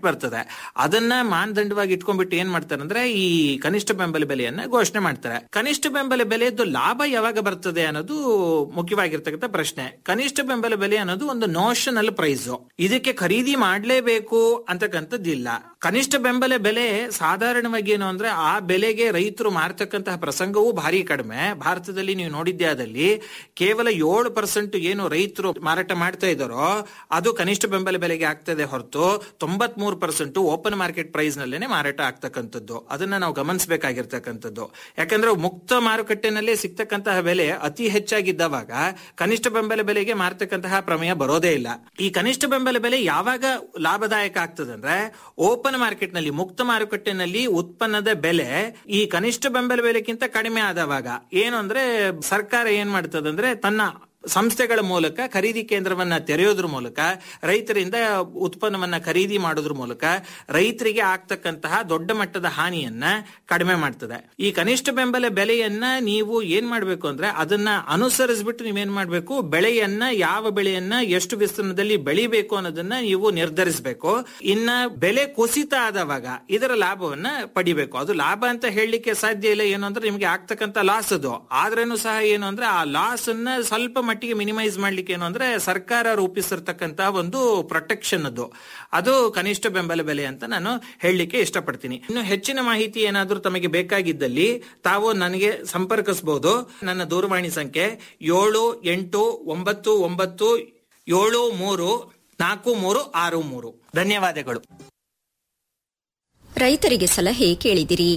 ಅದನ್ನ ಮಾನದಂಡವಾಗಿ ಇಟ್ಕೊಂಡ್ಬಿಟ್ಟು ಏನ್ ಮಾಡ್ತಾರೆ ಅಂದ್ರೆ ಈ ಕನಿಷ್ಠ ಬೆಂಬಲ ಬೆಲೆಯನ್ನ ಘೋಷಣೆ ಮಾಡ್ತಾರೆ ಕನಿಷ್ಠ ಬೆಂಬಲ ಬೆಲೆಯದ್ದು ಲಾಭ ಯಾವಾಗ ಬರ್ತದೆ ಅನ್ನೋದು ಮುಖ್ಯವಾಗಿರ್ತಕ್ಕಂಥ ಪ್ರಶ್ನೆ ಕನಿಷ್ಠ ಬೆಂಬಲ ಬೆಲೆ ಅನ್ನೋದು ಒಂದು ನೋಷನಲ್ ಪ್ರೈಸ್ ಇದಕ್ಕೆ ಖರೀದಿ ಮಾಡ್ಲೇಬೇಕು ಅಂತಕ್ಕಂಥದ್ದಿಲ್ಲ ಕನಿಷ್ಠ ಬೆಂಬಲ ಬೆಲೆ ಸಾಧಾರಣವಾಗಿ ಏನು ಅಂದ್ರೆ ಆ ಬೆಲೆಗೆ ರೈತರು ಮಾರತಕ್ಕಂತಹ ಪ್ರಸಂಗವೂ ಭಾರಿ ಕಡಿಮೆ ಭಾರತದಲ್ಲಿ ನೀವು ನೋಡಿದ್ದೇ ಆದಲ್ಲಿ ಕೇವಲ ಏಳು ಪರ್ಸೆಂಟ್ ಏನು ರೈತರು ಮಾರಾಟ ಮಾಡ್ತಾ ಇದ್ದಾರೋ ಅದು ಕನಿಷ್ಠ ಬೆಂಬಲ ಬೆಲೆಗೆ ಆಗ್ತದೆ ಹೊರತು ತೊಂಬತ್ ಮೂರು ಪರ್ಸೆಂಟ್ ಓಪನ್ ಮಾರ್ಕೆಟ್ ಪ್ರೈಸ್ ನಲ್ಲೇನೆ ಮಾರಾಟ ಆಗ್ತಕ್ಕಂಥದ್ದು ಅದನ್ನ ನಾವು ಗಮನಿಸಬೇಕಾಗಿರ್ತಕ್ಕಂಥದ್ದು ಯಾಕಂದ್ರೆ ಮುಕ್ತ ಮಾರುಕಟ್ಟೆನಲ್ಲೇ ಸಿಗ್ತಕ್ಕಂತಹ ಬೆಲೆ ಅತಿ ಹೆಚ್ಚಾಗಿದ್ದವಾಗ ಕನಿಷ್ಠ ಬೆಂಬಲ ಬೆಲೆಗೆ ಮಾರತಕ್ಕಂತಹ ಪ್ರಮೇಯ ಬರೋದೇ ಇಲ್ಲ ಈ ಕನಿಷ್ಠ ಬೆಂಬಲ ಬೆಲೆ ಯಾವಾಗ ಲಾಭದಾಯಕ ಆಗ್ತದಂದ್ರೆ ಓಪನ್ ಮಾರ್ಕೆಟ್ ನಲ್ಲಿ ಮುಕ್ತ ಮಾರುಕಟ್ಟೆನಲ್ಲಿ ಉತ್ಪನ್ನದ ಬೆಲೆ ಈ ಕನಿಷ್ಠ ಬೆಂಬಲ ಬೆಲೆಗಿಂತ ಕಡಿಮೆ ಆದವಾಗ ಏನು ಅಂದ್ರೆ ಸರ್ಕಾರ ಏನ್ ಮಾಡ್ತದಂದ್ರೆ ತನ್ನ ಸಂಸ್ಥೆಗಳ ಮೂಲಕ ಖರೀದಿ ಕೇಂದ್ರವನ್ನ ತೆರೆಯೋದ್ರ ಮೂಲಕ ರೈತರಿಂದ ಉತ್ಪನ್ನವನ್ನ ಖರೀದಿ ಮಾಡೋದ್ರ ಮೂಲಕ ರೈತರಿಗೆ ಆಗ್ತಕ್ಕಂತಹ ದೊಡ್ಡ ಮಟ್ಟದ ಹಾನಿಯನ್ನ ಕಡಿಮೆ ಮಾಡ್ತದೆ ಈ ಕನಿಷ್ಠ ಬೆಂಬಲ ಬೆಲೆಯನ್ನ ನೀವು ಏನ್ ಮಾಡ್ಬೇಕು ಅಂದ್ರೆ ಅದನ್ನ ಅನುಸರಿಸ್ಬಿಟ್ಟು ನೀವೇನ್ ಮಾಡ್ಬೇಕು ಬೆಳೆಯನ್ನ ಯಾವ ಬೆಳೆಯನ್ನ ಎಷ್ಟು ವಿಸ್ತೀರ್ಣದಲ್ಲಿ ಬೆಳಿಬೇಕು ಅನ್ನೋದನ್ನ ನೀವು ನಿರ್ಧರಿಸಬೇಕು ಇನ್ನ ಬೆಲೆ ಕುಸಿತ ಆದವಾಗ ಇದರ ಲಾಭವನ್ನ ಪಡಿಬೇಕು ಅದು ಲಾಭ ಅಂತ ಹೇಳಲಿಕ್ಕೆ ಸಾಧ್ಯ ಇಲ್ಲ ಏನು ಅಂದ್ರೆ ನಿಮ್ಗೆ ಆಗ್ತಕ್ಕಂತ ಲಾಸ್ ಅದು ಆದ್ರೇನು ಸಹ ಏನು ಅಂದ್ರೆ ಆ ಲಾಸ್ ಅನ್ನ ಸ್ವಲ್ಪ ಮಟ್ಟಿಗೆ ಮಿನಿಮೈಸ್ ಮಾಡ್ಲಿಕ್ಕೆ ಏನು ಅಂದ್ರೆ ಸರ್ಕಾರ ರೂಪಿಸಿರ್ತಕ್ಕಂತ ಒಂದು ಪ್ರೊಟೆಕ್ಷನ್ ಅದು ಅದು ಕನಿಷ್ಠ ಬೆಂಬಲ ಬೆಲೆ ಅಂತ ನಾನು ಹೇಳಲಿಕ್ಕೆ ಇಷ್ಟಪಡ್ತೀನಿ ಇನ್ನು ಹೆಚ್ಚಿನ ಮಾಹಿತಿ ಏನಾದ್ರೂ ತಮಗೆ ಬೇಕಾಗಿದ್ದಲ್ಲಿ ತಾವು ನನಗೆ ಸಂಪರ್ಕಿಸಬಹುದು ನನ್ನ ದೂರವಾಣಿ ಸಂಖ್ಯೆ ಏಳು ಎಂಟು ಒಂಬತ್ತು ಒಂಬತ್ತು ಏಳು ಮೂರು ನಾಲ್ಕು ಮೂರು ಆರು ಮೂರು ಧನ್ಯವಾದಗಳು ರೈತರಿಗೆ ಸಲಹೆ ಕೇಳಿದಿರಿ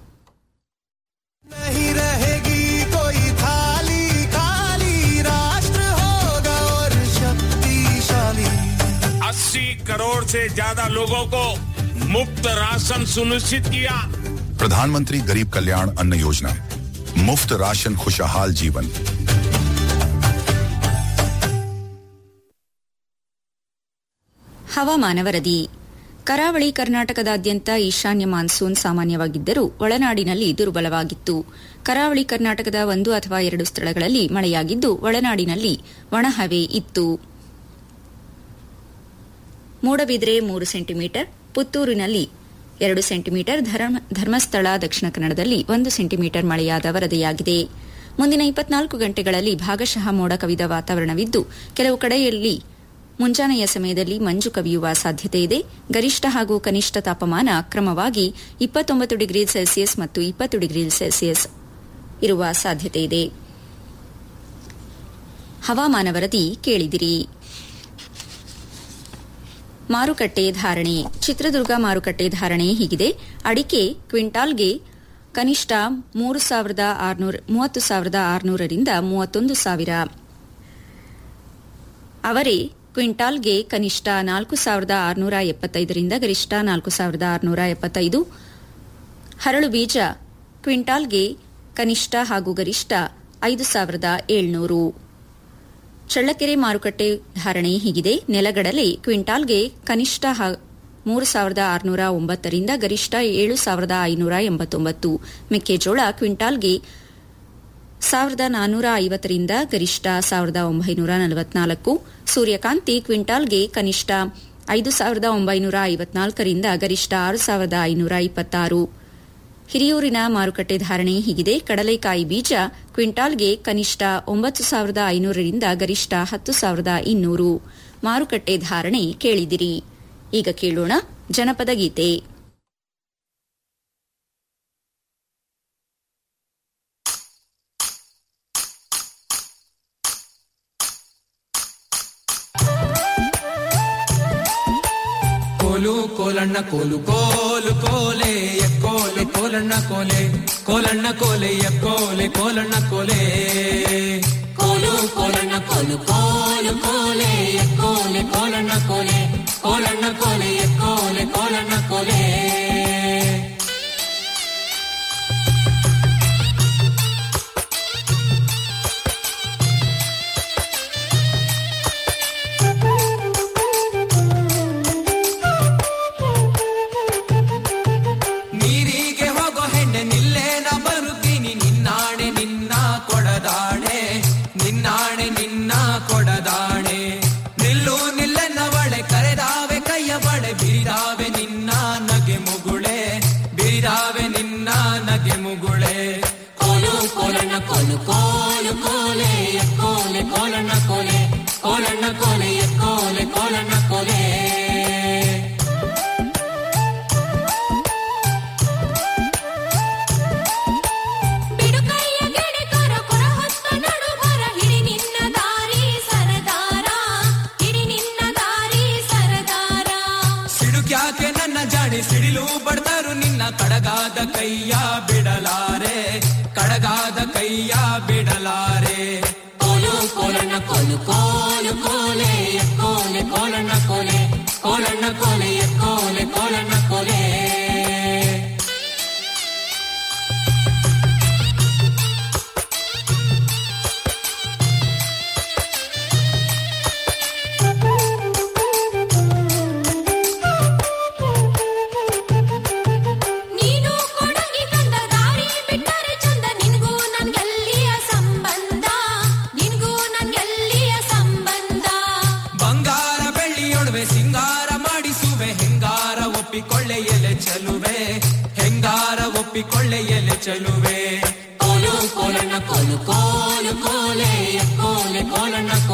नहीं रहेगी कोई थाली खाली राष्ट्र होगा और शक्तिशाली अस्सी करोड़ से ज्यादा लोगों को मुफ्त राशन सुनिश्चित किया प्रधानमंत्री गरीब कल्याण अन्न योजना मुफ्त राशन खुशहाल जीवन ಹವಾಮಾನ ವರದಿ ಕರಾವಳಿ ಕರ್ನಾಟಕದಾದ್ಯಂತ ಈಶಾನ್ಯ ಮಾನ್ಸೂನ್ ಸಾಮಾನ್ಯವಾಗಿದ್ದರೂ ಒಳನಾಡಿನಲ್ಲಿ ದುರ್ಬಲವಾಗಿತ್ತು ಕರಾವಳಿ ಕರ್ನಾಟಕದ ಒಂದು ಅಥವಾ ಎರಡು ಸ್ಥಳಗಳಲ್ಲಿ ಮಳೆಯಾಗಿದ್ದು ಒಳನಾಡಿನಲ್ಲಿ ಒಣಹವೆ ಇತ್ತು ಮೂಡಬಿದ್ರೆ ಮೂರು ಸೆಂಟಿಮೀಟರ್ ಪುತ್ತೂರಿನಲ್ಲಿ ಎರಡು ಸೆಂಟಿಮೀಟರ್ ಧರ್ಮ- ಧರ್ಮಸ್ಥಳ ದಕ್ಷಿಣ ಕನ್ನಡದಲ್ಲಿ ಒಂದು ಸೆಂಟಿಮೀಟರ್ ಮಳೆಯಾದ ವರದಿಯಾಗಿದೆ ಮುಂದಿನ ಇಪ್ಪತ್ನಾಲ್ಕು ಗಂಟೆಗಳಲ್ಲಿ ಭಾಗಶಃ ಮೋಡ ಕವಿದ ವಾತಾವರಣವಿದ್ದು ಕೆಲವು ಕಡೆಯಲ್ಲಿ ಮುಂಜಾನೆಯ ಸಮಯದಲ್ಲಿ ಮಂಜು ಕವಿಯುವ ಸಾಧ್ಯತೆ ಇದೆ ಗರಿಷ್ಠ ಹಾಗೂ ಕನಿಷ್ಠ ತಾಪಮಾನ ಕ್ರಮವಾಗಿ ಇಪ್ಪತ್ತೊಂಬತ್ತು ಡಿಗ್ರಿ ಸೆಲ್ಸಿಯಸ್ ಮತ್ತು ಇಪ್ಪತ್ತು ಡಿಗ್ರಿ ಸೆಲ್ಸಿಯಸ್ ಇರುವ ಸಾಧ್ಯತೆ ಇದೆ ಹವಾಮಾನ ವರದಿ ಕೇಳಿದಿರಿ ಮಾರುಕಟ್ಟೆ ಧಾರಣೆ ಚಿತ್ರದುರ್ಗ ಮಾರುಕಟ್ಟೆ ಧಾರಣೆ ಹೀಗಿದೆ ಅಡಿಕೆ ಕ್ವಿಂಟಾಲ್ಗೆ ಕನಿಷ್ಠ ಮೂರು ಸಾವಿರದ ಆರುನೂರ ಮೂವತ್ತು ಸಾವಿರದ ಆರುನೂರರಿಂದ ಮೂವತ್ತೊಂದು ಸಾವಿರ ಅವರೆ ಕ್ವಿಂಟಾಲ್ಗೆ ಕನಿಷ್ಠ ನಾಲ್ಕು ಸಾವಿರದ ಆರುನೂರ ಎಪ್ಪತ್ತೈದರಿಂದ ಗರಿಷ್ಠ ನಾಲ್ಕು ಸಾವಿರದ ಆರುನೂರ ಎಪ್ಪತ್ತೈದು ಹರಳು ಬೀಜ ಕ್ವಿಂಟಾಲ್ಗೆ ಕನಿಷ್ಠ ಹಾಗೂ ಗರಿಷ್ಠ ಐದು ಸಾವಿರದ ಏಳ್ನೂರು ಚಳ್ಳಕೆರೆ ಮಾರುಕಟ್ಟೆ ಧಾರಣೆ ಹೀಗಿದೆ ನೆಲಗಡಲೆ ಕ್ವಿಂಟಾಲ್ಗೆ ಕನಿಷ್ಠ ಹ- ಮೂರು ಸಾವಿರದ ಆರುನೂರ ಒಂಬತ್ತರಿಂದ ಗರಿಷ್ಠ ಏಳು ಸಾವಿರದ ಐನೂರ ಎಂಬತ್ತೊಂಬತ್ತು ಮೆಕ್ಕೆಜೋಳ ಕ್ವಿಂಟಾಲ್ಗೆ ಸಾವಿರದ ನಾನ್ನೂರ ಐವತ್ತರಿಂದ ಗರಿಷ್ಠ ಸಾವಿರದ ಒಂಬೈನೂರ ನಲವತ್ನಾಲ್ಕು ಸೂರ್ಯಕಾಂತಿ ಕ್ವಿಂಟಾಲ್ಗೆ ಕನಿಷ್ಠ ಐದು ಸಾವಿರದ ಒಂಬೈನೂರ ಐವತ್ನಾಲ್ಕರಿಂದ ಗರಿಷ್ಠ ಆರು ಸಾವಿರದ ಐನೂರ ಇಪ್ಪತ್ತಾರು ಹಿರಿಯೂರಿನ ಮಾರುಕಟ್ಟೆ ಧಾರಣೆ ಹೀಗಿದೆ ಕಡಲೆಕಾಯಿ ಬೀಜ ಕ್ವಿಂಟಾಲ್ಗೆ ಕನಿಷ್ಠ ಒಂಬತ್ತು ಸಾವಿರದ ಐನೂರರಿಂದ ಗರಿಷ್ಠ ಹತ್ತು ಸಾವಿರದ ಇನ್ನೂರು ಮಾರುಕಟ್ಟೆ ಧಾರಣೆ ಕೇಳಿದಿರಿ ಈಗ ಕೇಳೋಣ ಜನಪದ ಗೀತೆ ಕೋಲು ಕೋಲಣ್ಣ ಕೋಲು ಕೋಲು ಕೋಲೆ ಎಕ್ಕೋಲೆ ಕೋಲಣ್ಣ ಕೋಲೆ ಕೋಲಣ್ಣ ಕೋಲೆ ಎಕ್ಕೋಲೆ ಕೋಲಣ್ಣ ಕೋಲೆ ಕೋಲು ಕೋಲಣ್ಣ ಕೋಲು ಕೋಲು ಕೋಲೆ ಎಕ್ಕೋಲೆ ಕೋಲಣ್ಣ ಕೋಲೆ ಕೋಲಣ್ಣ ಕೋಲೆ ಎಕ್ಕೋಲೆ ಕೋಲಣ್ಣ ಕೋಲೆ ನೀರಿಗೆ ಹೋಗೋ ಹೆಣ್ಣೆ ನಿಲ್ಲೇನ ಬರುತ್ತೀನಿ ನಿನ್ನಾಣೆ ನಿನ್ನ ಕೊಡದಾಣೆ ನಿನ್ನಾಣೆ ನಿನ್ನ ಕೊಡದಾಣೆ ನಿಲ್ಲು ನಿಲ್ಲೆನ್ನ ಬಳೆ ಕರೆದಾವೆ ಕೈಯ ಬಳೆ ಬಿರಿದ ಕೋಲಣ್ಣ ಕೋಲೆ ಕೋಲೆ ಕೋಲಣ್ಣ ಕೋಲೆ ಬಿಡುಕೈಯ ಗೆಡೆಕರ ಕೊರ ಹೊತ್ತ ನಡುವರ ಹಿಡಿ ನಿನ್ನ ದಾರಿ ಸರದಾರ ಹಿಡಿ ನಿನ್ನ ದಾರಿ ಸರದಾರ ಸಿಡುಕ್ಯಾಕೆ ನನ್ನ ಜಾಡಿ ಸಿಡಿಲು ಬಡ್ದರು ನಿನ್ನ ಕಡಗಾದ ಕೈಯ ಬಿಡಲಾರೆ ಕಡಗಾದ ಕೈಯ ಬಿಡಲಾರೆ ಕೋಲು ಕೋಲಣ್ಣ ಕೋಲು ಕೋಲು ಕೋಲೆ ಕೋಲೆ ಕೋಲಣ್ಣ ಕೋಲೆ ಕೋಲಣ್ಣ ಕೋಲೆ ಕೋಲೆ ಕೋಲಣ್ಣ ಕೋಲೆ ನೀನು ಕೊಡಗಿ ತಂದ ದಾರಿ ಬಿಟ್ಟರೆ ಚಂದ ನಿನ್ಗೂ ನನ್ಗೆಲ್ಲಿಯ ಸಂಬಂಧ ನಿನ್ಗೂ ನನ್ಗೆಲ್ಲಿಯ ಸಂಬಂಧ ಬಂಗಾರ ಬೆಳ್ಳಿಯೊಡವೆ ಸಿಂಗಾರ ಮಾಡಿಸುವೆ ಹೆಂಗಾರ ಒಪ್ಪಿಕೊಳ್ಳೆ ಎಲೆ ಚೆಲುವೆ ಹೆಂಗಾರ ಒಪ್ಪಿಕೊಳ್ಳೆ ಎಲೆ ಚೆಲುವೆ ಕೋಲು ಕೋಲಣ್ಣ ಕೋಲು ಕೋಲು ಕೋಲೆ ಕೋಲೆ ಕೋಲಣ್ಣ